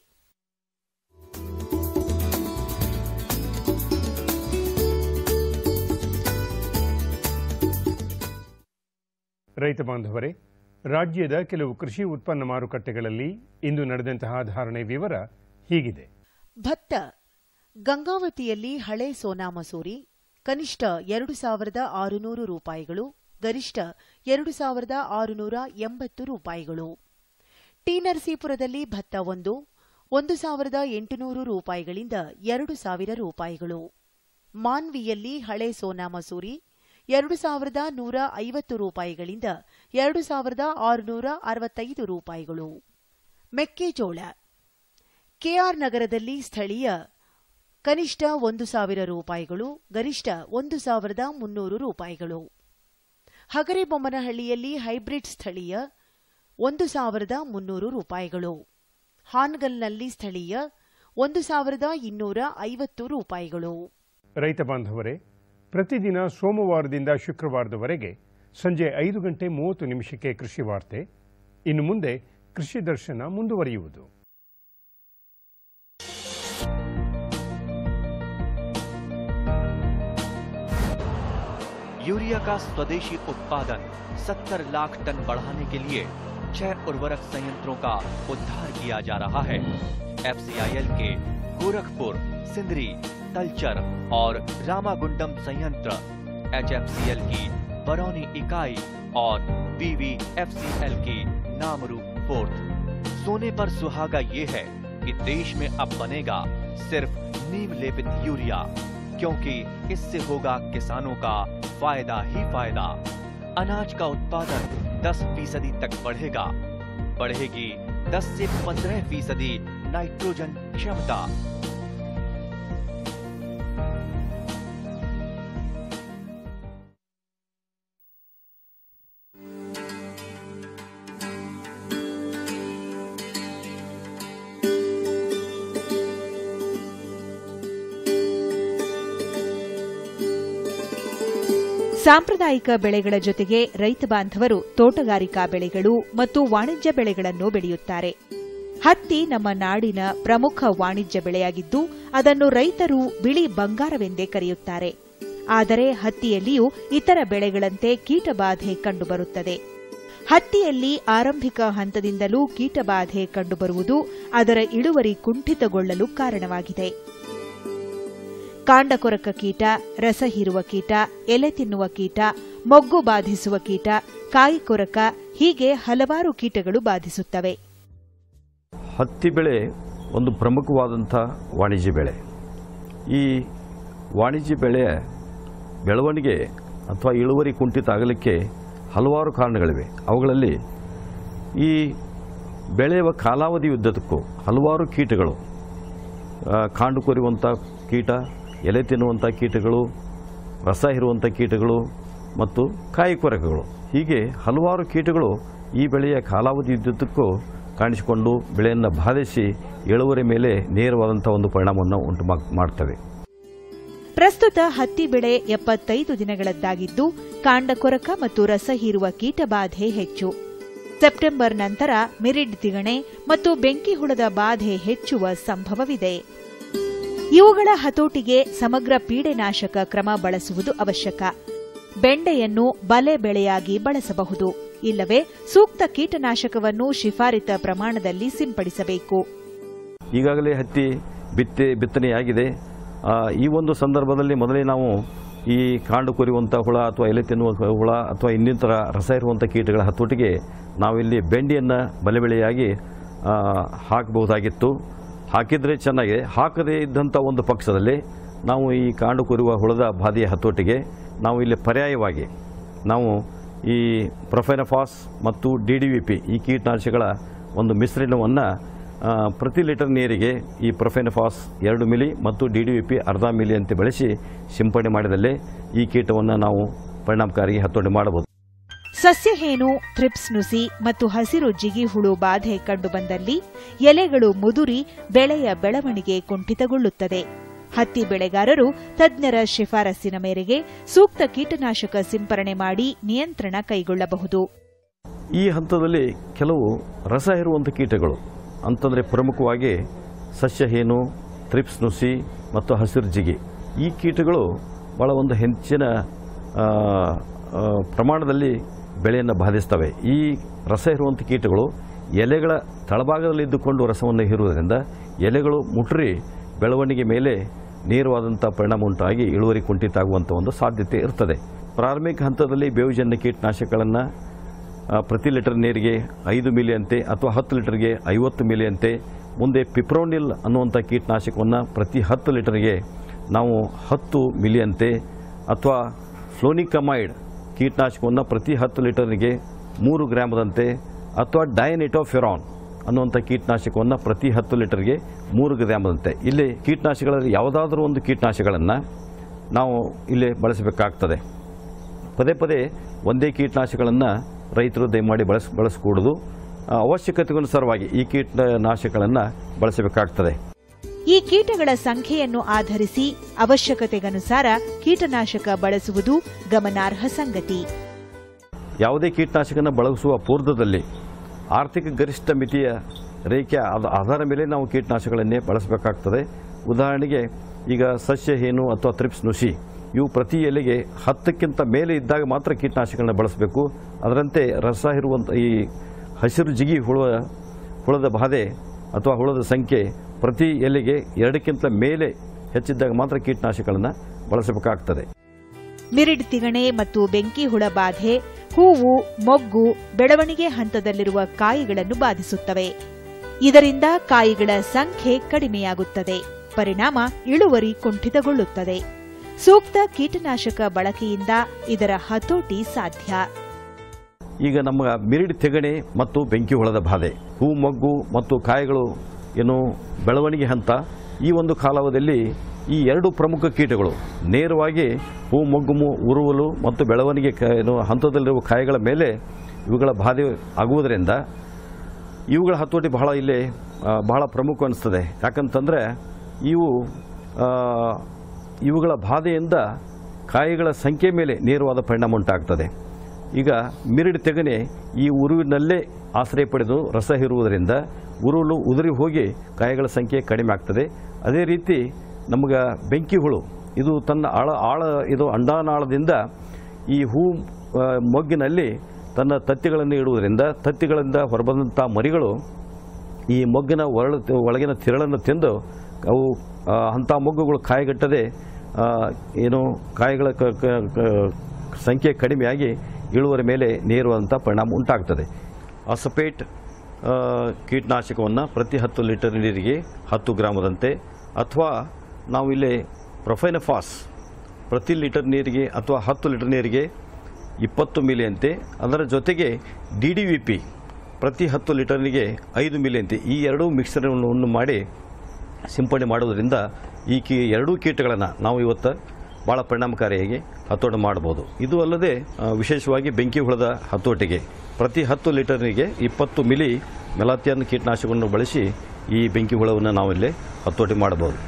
ರೈತ ಬಾಂಧವರೇ ರಾಜ್ಯದ ಕೆಲವು ಕೃಷಿ ಉತ್ಪನ್ನ ಮಾರುಕಟ್ಟೆಗಳಲ್ಲಿ ಇಂದು ನಡೆದಂತಹ ಧಾರಣೆ ವಿವರ ಹೀಗಿದೆ ಭತ್ತ ಗಂಗಾವತಿಯಲ್ಲಿ ಹಳೆ ಸೋನಾ ಮಸೂರಿ ಕನಿಷ್ಠ ಎರಡು ಸಾವಿರದ ಆರುನೂರು ರೂಪಾಯಿಗಳು ಗರಿಷ್ಠ ಎರಡು ಸಾವಿರದ ಆರುನೂರ ಎಂಬತ್ತು ರೂಪಾಯಿಗಳು ಟಿ ನರಸೀಪುರದಲ್ಲಿ ಭತ್ತ ಒಂದು ಒಂದು ಸಾವಿರದ ಎಂಟುನೂರು ರೂಪಾಯಿಗಳಿಂದ ಎರಡು ಸಾವಿರ ರೂಪಾಯಿಗಳು ಮಾನ್ವಿಯಲ್ಲಿ ಹಳೆ ಸೋನಾ ಮಸೂರಿ ಎರಡು ಸಾವಿರದ ನೂರ ಐವತ್ತು ರೂಪಾಯಿಗಳಿಂದ ಎರಡು ಸಾವಿರದ ಆರುನೂರ ಅರವತ್ತೈದು ರೂಪಾಯಿಗಳು ಮೆಕ್ಕೆಜೋಳ ಕೆಆರ್ ನಗರದಲ್ಲಿ ಸ್ಥಳೀಯ ಕನಿಷ್ಠ ಒಂದು ಸಾವಿರ ರೂಪಾಯಿಗಳು ಗರಿಷ್ಠ ಒಂದು ಸಾವಿರದ ಮುನ್ನೂರು ರೂಪಾಯಿಗಳು ಹಗರಿಬೊಮ್ಮನಹಳ್ಳಿಯಲ್ಲಿ ಹೈಬ್ರಿಡ್ ಸ್ಥಳೀಯ ಒಂದು ಸಾವಿರದ ಮುನ್ನೂರು ರೂಪಾಯಿಗಳು ಹಾನ್ಗಲ್ನಲ್ಲಿ ಸ್ಥಳೀಯ ಒಂದು ಸಾವಿರದ ಇನ್ನೂರ ಐವತ್ತು ರೂಪಾಯಿಗಳು ರೈತ ಬಾಂಧವರೇ ಪ್ರತಿದಿನ ಸೋಮವಾರದಿಂದ ಶುಕ್ರವಾರದವರೆಗೆ ಸಂಜೆ ಐದು ಗಂಟೆ ಮೂವತ್ತು ನಿಮಿಷಕ್ಕೆ ಕೃಷಿ ವಾರ್ತೆ ಇನ್ನು ಮುಂದೆ ಕೃಷಿ ದರ್ಶನ ಮುಂದುವರಿಯುವುದು यूरिया का स्वदेशी उत्पादन 70 लाख टन बढ़ाने के लिए छह उर्वरक संयंत्रों का उद्धार किया जा रहा है एफसीआईएल के गोरखपुर सिंदरी तलचर और रामागुंडम संयंत्र एचएफसीएल की बरौनी इकाई और बीवीएफसीएल की नामरू फोर्थ सोने पर सुहागा ये है कि देश में अब बनेगा सिर्फ नीम लेपित यूरिया क्योंकि इससे होगा किसानों का फायदा ही फायदा अनाज का उत्पादन 10 फीसदी तक बढ़ेगा बढ़ेगी 10 से 15 फीसदी नाइट्रोजन क्षमता ಸಾಂಪ್ರದಾಯಿಕ ಬೆಳೆಗಳ ಜೊತೆಗೆ ರೈತ ಬಾಂಧವರು ತೋಟಗಾರಿಕಾ ಬೆಳೆಗಳು ಮತ್ತು ವಾಣಿಜ್ಯ ಬೆಳೆಗಳನ್ನು ಬೆಳೆಯುತ್ತಾರೆ ಹತ್ತಿ ನಮ್ಮ ನಾಡಿನ ಪ್ರಮುಖ ವಾಣಿಜ್ಯ ಬೆಳೆಯಾಗಿದ್ದು ಅದನ್ನು ರೈತರು ಬಿಳಿ ಬಂಗಾರವೆಂದೇ ಕರೆಯುತ್ತಾರೆ ಆದರೆ ಹತ್ತಿಯಲ್ಲಿಯೂ ಇತರ ಬೆಳೆಗಳಂತೆ ಕೀಟಬಾಧೆ ಕಂಡುಬರುತ್ತದೆ ಹತ್ತಿಯಲ್ಲಿ ಆರಂಭಿಕ ಹಂತದಿಂದಲೂ ಕೀಟಬಾಧೆ ಕಂಡುಬರುವುದು ಅದರ ಇಳುವರಿ ಕುಂಠಿತಗೊಳ್ಳಲು ಕಾರಣವಾಗಿದೆ ಕಾಂಡಕೊರಕ ಕೀಟ ರಸ ಹೀರುವ ಕೀಟ ಎಲೆ ತಿನ್ನುವ ಕೀಟ ಮೊಗ್ಗು ಬಾಧಿಸುವ ಕೀಟ ಕಾಯಿ ಕೊರಕ ಹೀಗೆ ಹಲವಾರು ಕೀಟಗಳು ಬಾಧಿಸುತ್ತವೆ ಹತ್ತಿ ಬೆಳೆ ಒಂದು ಪ್ರಮುಖವಾದಂಥ ವಾಣಿಜ್ಯ ಬೆಳೆ ಈ ವಾಣಿಜ್ಯ ಬೆಳೆಯ ಬೆಳವಣಿಗೆ ಅಥವಾ ಇಳುವರಿ ಕುಂಠಿತ ಆಗಲಿಕ್ಕೆ ಹಲವಾರು ಕಾರಣಗಳಿವೆ ಅವುಗಳಲ್ಲಿ ಈ ಬೆಳೆಯುವ ಕಾಲಾವಧಿ ಉದ್ದಕ್ಕೂ ಹಲವಾರು ಕೀಟಗಳು ಆ, ಕಾಂಡು ಕೊರಿಯುವಂಥ ಕೀಟ ಎಲೆ ತಿನ್ನುವಂಥ ಕೀಟಗಳು ರಸ ಇರುವಂಥ ಕೀಟಗಳು ಮತ್ತು ಕಾಯಿ ಕೊರಕಗಳು ಹೀಗೆ ಹಲವಾರು ಕೀಟಗಳು ಈ ಬೆಳೆಯ ಕಾಲಾವಧಿ ಉದ್ದಕ್ಕೂ ಕಾಣಿಸಿಕೊಂಡು ಬೆಳೆಯನ್ನು ಬಾಧಿಸಿ ಇಳುವರಿ ಮೇಲೆ ನೇರವಾದಂಥ ಒಂದು ಪರಿಣಾಮವನ್ನು ಉಂಟು ಮಾ- ಮಾಡ್ತವೆ ಪ್ರಸ್ತುತ ಹತ್ತಿ ಬೆಳೆ ಎಪ್ಪತ್ತೈದು ದಿನಗಳದ್ದಾಗಿದ್ದು ಕಾಂಡ ಕೊರಕ ಮತ್ತು ರಸ ಹೀರುವ ಕೀಟಬಾಧೆ ಹೆಚ್ಚು ಸೆಪ್ಟೆಂಬರ್ ನಂತರ ಮಿರಿಡ್ ತಿಗಣೆ ಮತ್ತು ಬೆಂಕಿ ಹುಳದ ಬಾಧೆ ಹೆಚ್ಚುವ ಸಂಭವವಿದೆ ಇವುಗಳ ಹತೋಟಿಗೆ ಸಮಗ್ರ ಪೀಡೆನಾಶಕ ಕ್ರಮ ಬಳಸುವುದು ಅವಶ್ಯಕ ಬೆಂಡೆಯನ್ನು ಬಲೆ ಬೆಳೆಯಾಗಿ ಬಳಸಬಹುದು ಇಲ್ಲವೇ ಸೂಕ್ತ ಕೀಟನಾಶಕವನ್ನು ಶಿಫಾರಿತ ಪ್ರಮಾಣದಲ್ಲಿ ಸಿಂಪಡಿಸಬೇಕು ಈಗಾಗಲೇ ಹತ್ತಿ ಬಿತ್ತೆ ಬಿತ್ತನೆಯಾಗಿದೆ ಆ, ಈ ಒಂದು ಸಂದರ್ಭದಲ್ಲಿ ಮೊದಲೇ ನಾವು ಈ ಕಾಂಡು ಕೊರಿಯುವಂಥ ಹುಳ ಅಥವಾ ಎಲೆ ತಿನ್ನುವ ಹುಳ ಅಥವಾ ಇನ್ನಿತರ ರಸ ಇರುವಂಥ ಕೀಟಗಳ ಹತೋಟಿಗೆ ನಾವಿಲ್ಲಿ ಬೆಂಡಿಯನ್ನು ಬಲೆ ಬೆಳೆಯಾಗಿ ಆ, ಹಾಕಬಹುದಾಗಿತ್ತು ಹಾಕಿದರೆ ಚೆನ್ನಾಗಿದೆ ಹಾಕದೇ ಇದ್ದಂಥ ಒಂದು ಪಕ್ಷದಲ್ಲಿ ನಾವು ಈ ಕಾಂಡು ಕೊರಿಯುವ ಹುಳದ ಬಾಧೆಯ ಹತೋಟಿಗೆ ನಾವು ಇಲ್ಲಿ ಪರ್ಯಾಯವಾಗಿ ನಾವು ಈ ಪ್ರೊಫೆನಫಾಸ್ ಮತ್ತು ಡಿ ಡಿ ವಿ ಪಿ ಈ ಕೀಟನಾಶಕಗಳ ಒಂದು ಮಿಶ್ರಣವನ್ನು ಆ, ಪ್ರತಿ ಲೀಟರ್ ನೀರಿಗೆ ಈ ಪ್ರೊಫೆನಫಾಸ್ ಎರಡು ಮಿಲಿ ಮತ್ತು ಡಿ ಡಿ ವಿ ಪಿ ಅರ್ಧ ಮಿಲಿ ಅಂತ ಬಳಸಿ ಸಿಂಪಡಣೆ ಮಾಡಿದಲ್ಲಿ ಈ ಕೀಟವನ್ನು ನಾವು ಪರಿಣಾಮಕಾರಿ ಹತೋಟಿ ಮಾಡಬಹುದು ಸಸ್ಯಹೇನು ಥ್ರಿಪ್ಸ್ ನುಸಿ ಮತ್ತು ಹಸಿರು ಜಿಗಿ ಹುಳು ಬಾಧೆ ಕಂಡುಬಂದಲ್ಲಿ ಎಲೆಗಳು ಮುದುರಿ ಬೆಳೆಯ ಬೆಳವಣಿಗೆ ಕುಂಠಿತಗೊಳ್ಳುತ್ತದೆ ಹತ್ತಿ ಬೆಳೆಗಾರರು ತಜ್ಞರ ಶಿಫಾರಸ್ಸಿನ ಮೇರೆಗೆ ಸೂಕ್ತ ಕೀಟನಾಶಕ ಸಿಂಪರಣೆ ಮಾಡಿ ನಿಯಂತ್ರಣ ಕೈಗೊಳ್ಳಬಹುದು ಈ ಹಂತದಲ್ಲಿ ಕೆಲವು ರಸ ಇರುವಂಥ ಕೀಟಗಳು ಅಂತಂದರೆ ಪ್ರಮುಖವಾಗಿ ಸಸ್ಯಹೇನು ಥ್ರಿಪ್ಸ್ ನುಸಿ ಮತ್ತು ಹಸಿರು ಜಿಗಿ ಈ ಕೀಟಗಳು ಭಾಳ ಒಂದು ಹೆಚ್ಚಿನ ಆ, ಆ, ಪ್ರಮಾಣದಲ್ಲಿ ಬೆಳೆಯನ್ನು ಬಾಧಿಸ್ತವೆ ಈ ರಸ ಇರುವಂಥ ಕೀಟಗಳು ಎಲೆಗಳ ತಳಭಾಗದಲ್ಲಿ ಇದ್ದುಕೊಂಡು ರಸವನ್ನು ಹೀರುವುದರಿಂದ ಎಲೆಗಳು ಮುಟ್ರಿ ಬೆಳವಣಿಗೆ ಮೇಲೆ ನೇರವಾದಂಥ ಪರಿಣಾಮ ಉಂಟಾಗಿ ಇಳುವರಿ ಕುಂಠಿತ ಆಗುವಂಥ ಒಂದು ಸಾಧ್ಯತೆ ಇರ್ತದೆ ಪ್ರಾರಂಭಿಕ ಹಂತದಲ್ಲಿ ಬೇವುಜನ್ಯ ಕೀಟನಾಶಕಗಳನ್ನು ಆ, ಪ್ರತಿ ಲೀಟರ್ ನೀರಿಗೆ ಐದು ಮಿಲಿ ಅಂತೆ ಅಥವಾ ಹತ್ತು ಲೀಟರ್ಗೆ ಐವತ್ತು ಮಿಲಿ ಅಂತೆ ಮುಂದೆ ಪಿಪ್ರೋನಿಲ್ ಅನ್ನುವಂಥ ಕೀಟನಾಶಕವನ್ನು ಪ್ರತಿ ಹತ್ತು ಲೀಟರ್ಗೆ ನಾವು ಹತ್ತು ಮಿಲಿ ಅಂತೆ ಅಥವಾ ಫ್ಲೋನಿಕಮೈಡ್ ಕೀಟನಾಶಕವನ್ನು ಪ್ರತಿ ಹತ್ತು ಲೀಟರ್ಗೆ ಮೂರು ಗ್ರಾಮದಂತೆ ಅಥವಾ ಡಯನಿಟೋಫೆರಾನ್ ಅನ್ನುವಂಥ ಕೀಟನಾಶಕವನ್ನು ಪ್ರತಿ ಹತ್ತು ಲೀಟರ್ಗೆ ಮೂರು ಗ್ರಾಮದಂತೆ ಇಲ್ಲಿ ಕೀಟನಾಶಕಗಳಲ್ಲಿ ಯಾವುದಾದ್ರೂ ಒಂದು ಕೀಟನಾಶಕಗಳನ್ನು ನಾವು ಇಲ್ಲಿ ಬಳಸಬೇಕಾಗ್ತದೆ ಪದೇ ಪದೇ ಒಂದೇ ಕೀಟನಾಶಕಗಳನ್ನು ರೈತರು ದಯಮಾಡಿ ಬಳಸ ಬಳಸಕೂಡದು ಆ, ಅವಶ್ಯಕತೆಗನುಸಾರವಾಗಿ ಈ ಕೀಟನಾಶಕಗಳನ್ನು ಬಳಸಬೇಕಾಗ್ತದೆ ಈ ಕೀಟಗಳ ಸಂಖ್ಯೆಯನ್ನು ಆಧರಿಸಿ ಅವಶ್ಯಕತೆಗನುಸಾರ ಕೀಟನಾಶಕ ಬಳಸುವುದು ಗಮನಾರ್ಹ ಸಂಗತಿ ಯಾವುದೇ ಕೀಟನಾಶಕನ ಬಳಸುವ ಪೂರ್ವದಲ್ಲಿ ಆರ್ಥಿಕ ಗರಿಷ್ಠ ಮಿತಿಯ ರೇಖೆ ಆದ- ಆಧಾರ ಮೇಲೆ ನಾವು ಕೀಟನಾಶಕಗಳನ್ನೇ ಬಳಸಬೇಕಾಗ್ತದೆ ಉದಾಹರಣೆಗೆ ಈಗ ಸಸ್ಯ ಹೇನು ಅಥವಾ ಥ್ರಿಪ್ಸ್ ನುಸಿ ಇವು ಪ್ರತಿ ಎಲೆಗೆ ಹತ್ತಕ್ಕಿಂತ ಮೇಲೆ ಇದ್ದಾಗ ಮಾತ್ರ ಕೀಟನಾಶಕಗಳನ್ನ ಬಳಸಬೇಕು ಅದರಂತೆ ರಸ ಇರುವಂಥ ಈ ಹಸಿರು ಜಿಗಿ ಹುಳ ಹುಳದ ಬಾಧೆ ಅಥವಾ ಹುಳದ ಸಂಖ್ಯೆ ಪ್ರತಿ ಎಲೆಗೆ ಎರಡಕ್ಕಿಂತ ಮೇಲೆ ಹೆಚ್ಚಿದ್ದಾಗ ಮಾತ್ರ ಕೀಟನಾಶಕಗಳನ್ನು ಬಳಸಬೇಕಾಗ್ತದೆ ಮಿರಿಡ್ ತಿಗಣೆ ಮತ್ತು ಬೆಂಕಿ ಹುಳ ಬಾಧೆ ಹೂವು ಮೊಗ್ಗು ಬೆಳವಣಿಗೆ ಹಂತದಲ್ಲಿರುವ ಕಾಯಿಗಳನ್ನು ಬಾಧಿಸುತ್ತವೆ ಇದರಿಂದ ಕಾಯಿಗಳ ಸಂಖ್ಯೆ ಕಡಿಮೆಯಾಗುತ್ತದೆ ಪರಿಣಾಮ ಇಳುವರಿ ಕುಂಠಿತಗೊಳ್ಳುತ್ತದೆ ಸೂಕ್ತ ಕೀಟನಾಶಕ ಬಳಕೆಯಿಂದ ಇದರ ಹತೋಟಿ ಸಾಧ್ಯ ಈಗ ನಮ್ಮ ಮಿರಿಡ್ ತೆಗಣೆ ಮತ್ತು ಬೆಂಕಿ ಹುಳದ ಬಾಧೆ ಹೂ ಮೊಗ್ಗು ಮತ್ತು ಕಾಯಿಗಳು ಏನು ಬೆಳವಣಿಗೆ ಹಂತ ಈ ಒಂದು ಕಾಲಾವಧಿಯಲ್ಲಿ ಈ ಎರಡು ಪ್ರಮುಖ ಕೀಟಗಳು ನೇರವಾಗಿ ಹೂ ಮೊಗ್ಗು ಮು- ಉರುವಲು ಮತ್ತು ಬೆಳವಣಿಗೆ ಕ- ಏನು ಹಂತದಲ್ಲಿರುವ ಕಾಯಿಗಳ ಮೇಲೆ ಇವುಗಳ ಬಾಧೆ ಆಗುವುದರಿಂದ ಇವುಗಳ ಹತೋಟಿ ಬಹಳ ಇಲ್ಲಿ ಆ, ಬಹಳ ಪ್ರಮುಖ ಅನಿಸ್ತದೆ ಯಾಕಂತಂದರೆ ಇವು ಆ, ಇವುಗಳ ಬಾಧೆಯಿಂದ ಕಾಯಿಗಳ ಸಂಖ್ಯೆ ಮೇಲೆ ನೇರವಾದ ಪರಿಣಾಮ ಉಂಟಾಗ್ತದೆ ಈಗ ಮಿರಿಡ್ ತೆಗನೆ ಈ ಉರುವಿನಲ್ಲೇ ಆಶ್ರಯ ಪಡೆದು ರಸ ಹೀರುವುದರಿಂದ ಉರುಳು ಉದುರಿ ಹೋಗಿ ಕಾಯಿಗಳ ಸಂಖ್ಯೆ ಕಡಿಮೆ ಆಗ್ತದೆ ಅದೇ ರೀತಿ ನಮಗೆ ಬೆಂಕಿ ಹುಳು ಇದು ತನ್ನ ಆಳ ಆಳ ಇದು ಅಂಡಾನಾಳದಿಂದ ಈ ಹೂ ಆ, ಮೊಗ್ಗಿನಲ್ಲಿ ತನ್ನ ತತ್ತಿಗಳನ್ನು ಇಡುವುದರಿಂದ ತತ್ತಿಗಳಿಂದ ಹೊರಬಂದಂಥ ಮರಿಗಳು ಈ ಮೊಗ್ಗಿನ ಒರಳು ಒಳಗಿನ ತಿರಳನ್ನು ತಿಂದು ಅವು ಆ, ಅಂಥ ಮೊಗ್ಗುಗಳು ಕಾಯಿಗಟ್ಟದೆ ಆ, ಏನು ಕಾಯಿಗಳ ಕ- ಕ- ಕ- ಸಂಖ್ಯೆ ಕಡಿಮೆಯಾಗಿ ಇಳುವರಿ ಮೇಲೆ ನೇರವಾದಂಥ ಪರಿಣಾಮ ಉಂಟಾಗ್ತದೆ ಅಸಪೇಟ್ ಆ, ಕೀಟನಾಶಕವನ್ನು ಪ್ರತಿ ಹತ್ತು ಲೀಟರ್ ನೀರಿಗೆ ಹತ್ತು ಗ್ರಾಮದಂತೆ ಅಥವಾ ನಾವು ಇಲ್ಲಿ ಪ್ರೊಫೈನಫಾಸ್ ಪ್ರತಿ ಲೀಟರ್ ನೀರಿಗೆ ಅಥವಾ ಹತ್ತು ಲೀಟರ್ ನೀರಿಗೆ ಇಪ್ಪತ್ತು ಮಿಲಿಯಂತೆ ಅದರ ಜೊತೆಗೆ ಡಿ ಡಿ ವಿ ಪಿ ಪ್ರತಿ ಹತ್ತು ಲೀಟರ್ನಿಗೆ ಐದು ಮಿಲಿಯಂತೆ ಈ ಎರಡೂ ಮಿಕ್ಸರನ್ನು ಮಾಡಿ ಸಿಂಪಡಣೆ ಮಾಡುವುದರಿಂದ ಈ ಕೀ ಎರಡೂ ಕೀಟಗಳನ್ನು ನಾವು ಇವತ್ತು ಭಾಳ ಪರಿಣಾಮಕಾರಿಯಾಗಿ ಹತೋಟಿ ಮಾಡ್ಬೋದು ಇದು ಅಲ್ಲದೆ ಆ, ವಿಶೇಷವಾಗಿ ಬೆಂಕಿ ಹುಳದ ಹತೋಟಿಗೆ ಪ್ರತಿ ಹತ್ತು ಲೀಟರ್ನಿಗೆ ಇಪ್ಪತ್ತು ಮಿಲಿ ಮೆಲಾಥಿಯನ್ ಕೀಟನಾಶಕವನ್ನು ಬಳಸಿ ಈ ಬೆಂಕಿ ಹುಳವನ್ನು ನಾವಿಲ್ಲಿ ಹತೋಟಿ ಮಾಡಬಹುದು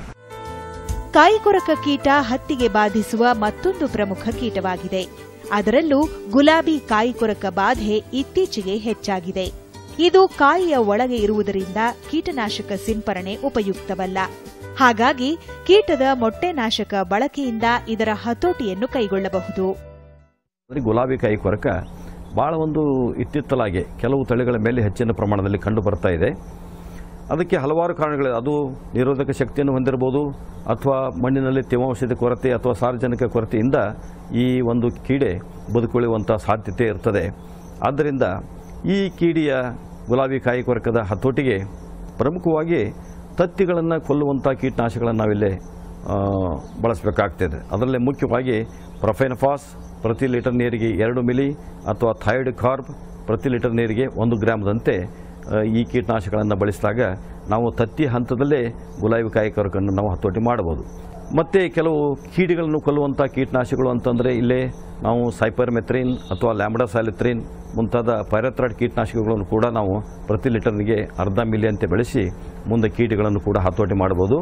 ಕಾಯಿಕೊರಕ ಕೀಟ ಹತ್ತಿಗೆ ಬಾಧಿಸುವ ಮತ್ತೊಂದು ಪ್ರಮುಖ ಕೀಟವಾಗಿದೆ ಅದರಲ್ಲೂ ಗುಲಾಬಿ ಕಾಯಿಕೊರಕ ಬಾಧೆ ಇತ್ತೀಚೆಗೆ ಹೆಚ್ಚಾಗಿದೆ ಇದು ಕಾಯಿಯ ಒಳಗೆ ಇರುವುದರಿಂದ ಕೀಟನಾಶಕ ಸಿಂಪರಣೆ ಉಪಯುಕ್ತವಲ್ಲ ಹಾಗಾಗಿ ಕೀಟದ ಮೊಟ್ಟೆನಾಶಕ ಬಳಕೆಯಿಂದ ಇದರ ಹತೋಟಿಯನ್ನು ಕೈಗೊಳ್ಳಬಹುದು ಅಂದರೆ ಗುಲಾಬಿ ಕಾಯಿ ಕೊರಕ ಭಾಳ ಒಂದು ಇತ್ತಿತ್ತಲಾಗಿ ಕೆಲವು ತಳಿಗಳ ಮೇಲೆ ಹೆಚ್ಚಿನ ಪ್ರಮಾಣದಲ್ಲಿ ಕಂಡು ಬರ್ತಾ ಇದೆ ಅದಕ್ಕೆ ಹಲವಾರು ಕಾರಣಗಳಿವೆ ಅದು ನಿರೋಧಕ ಶಕ್ತಿಯನ್ನು ಹೊಂದಿರಬಹುದು ಅಥವಾ ಮಣ್ಣಿನಲ್ಲಿ ತೇವಾಂಶದ ಕೊರತೆ ಅಥವಾ ಸಾರ್ವಜನಿಕ ಕೊರತೆಯಿಂದ ಈ ಒಂದು ಕೀಡೆ ಬದುಕುಳಿಯುವಂಥ ಸಾಧ್ಯತೆ ಇರ್ತದೆ ಆದ್ದರಿಂದ ಈ ಕೀಡಿಯ ಗುಲಾಬಿ ಕಾಯಿ ಕೊರಕದ ಹತೋಟಿಗೆ ಪ್ರಮುಖವಾಗಿ ತತ್ತಿಗಳನ್ನು ಕೊಲ್ಲುವಂಥ ಕೀಟನಾಶಕಗಳನ್ನು ನಾವಿಲ್ಲಿ ಆ, ಬಳಸಬೇಕಾಗ್ತದೆ ಅದರಲ್ಲಿ ಮುಖ್ಯವಾಗಿ ಪ್ರೊಫೆನಫಾಸ್ ಪ್ರತಿ ಲೀಟರ್ ನೀರಿಗೆ ಎರಡು ಮಿಲಿ ಅಥವಾ ಥೈಡ್ ಕಾರ್ಬ್ ಪ್ರತಿ ಲೀಟರ್ ನೀರಿಗೆ ಒಂದು ಗ್ರಾಮದಂತೆ ಆ, ಈ ಕೀಟನಾಶಕಗಳನ್ನು ಬಳಸಿದಾಗ ನಾವು ತತ್ತಿ ಹಂತದಲ್ಲೇ ಗುಲಾಬಿ ಕಾಯಿ ಕೊರಕನ್ನು ನಾವು ಹತೋಟಿ ಮಾಡಬಹುದು ಮತ್ತು ಕೆಲವು ಕೀಡಿಗಳನ್ನು ಕೊಲ್ಲುವಂಥ ಕೀಟನಾಶಕಗಳು ಅಂತಂದರೆ ಇಲ್ಲೇ ನಾವು ಸೈಪರ್ಮೆಥ್ರಿನ್ ಅಥವಾ ಲ್ಯಾಂಬ್ಡಾ ಸ್ಯಾಲಿಥ್ರಿನ್ ಮುಂತಾದ ಪೈರಥ್ರಾಯ್ಡ್ ಕೀಟನಾಶಕಗಳನ್ನು ಕೂಡ ನಾವು ಪ್ರತಿ ಲೀಟರ್ನಿಗೆ ಅರ್ಧ ಮಿಲಿ ಅಂತ ಬೆಳೆಸಿ ಮುಂದೆ ಕೀಟಗಳನ್ನು ಕೂಡ ಹತೋಟಿ ಮಾಡಬಹುದು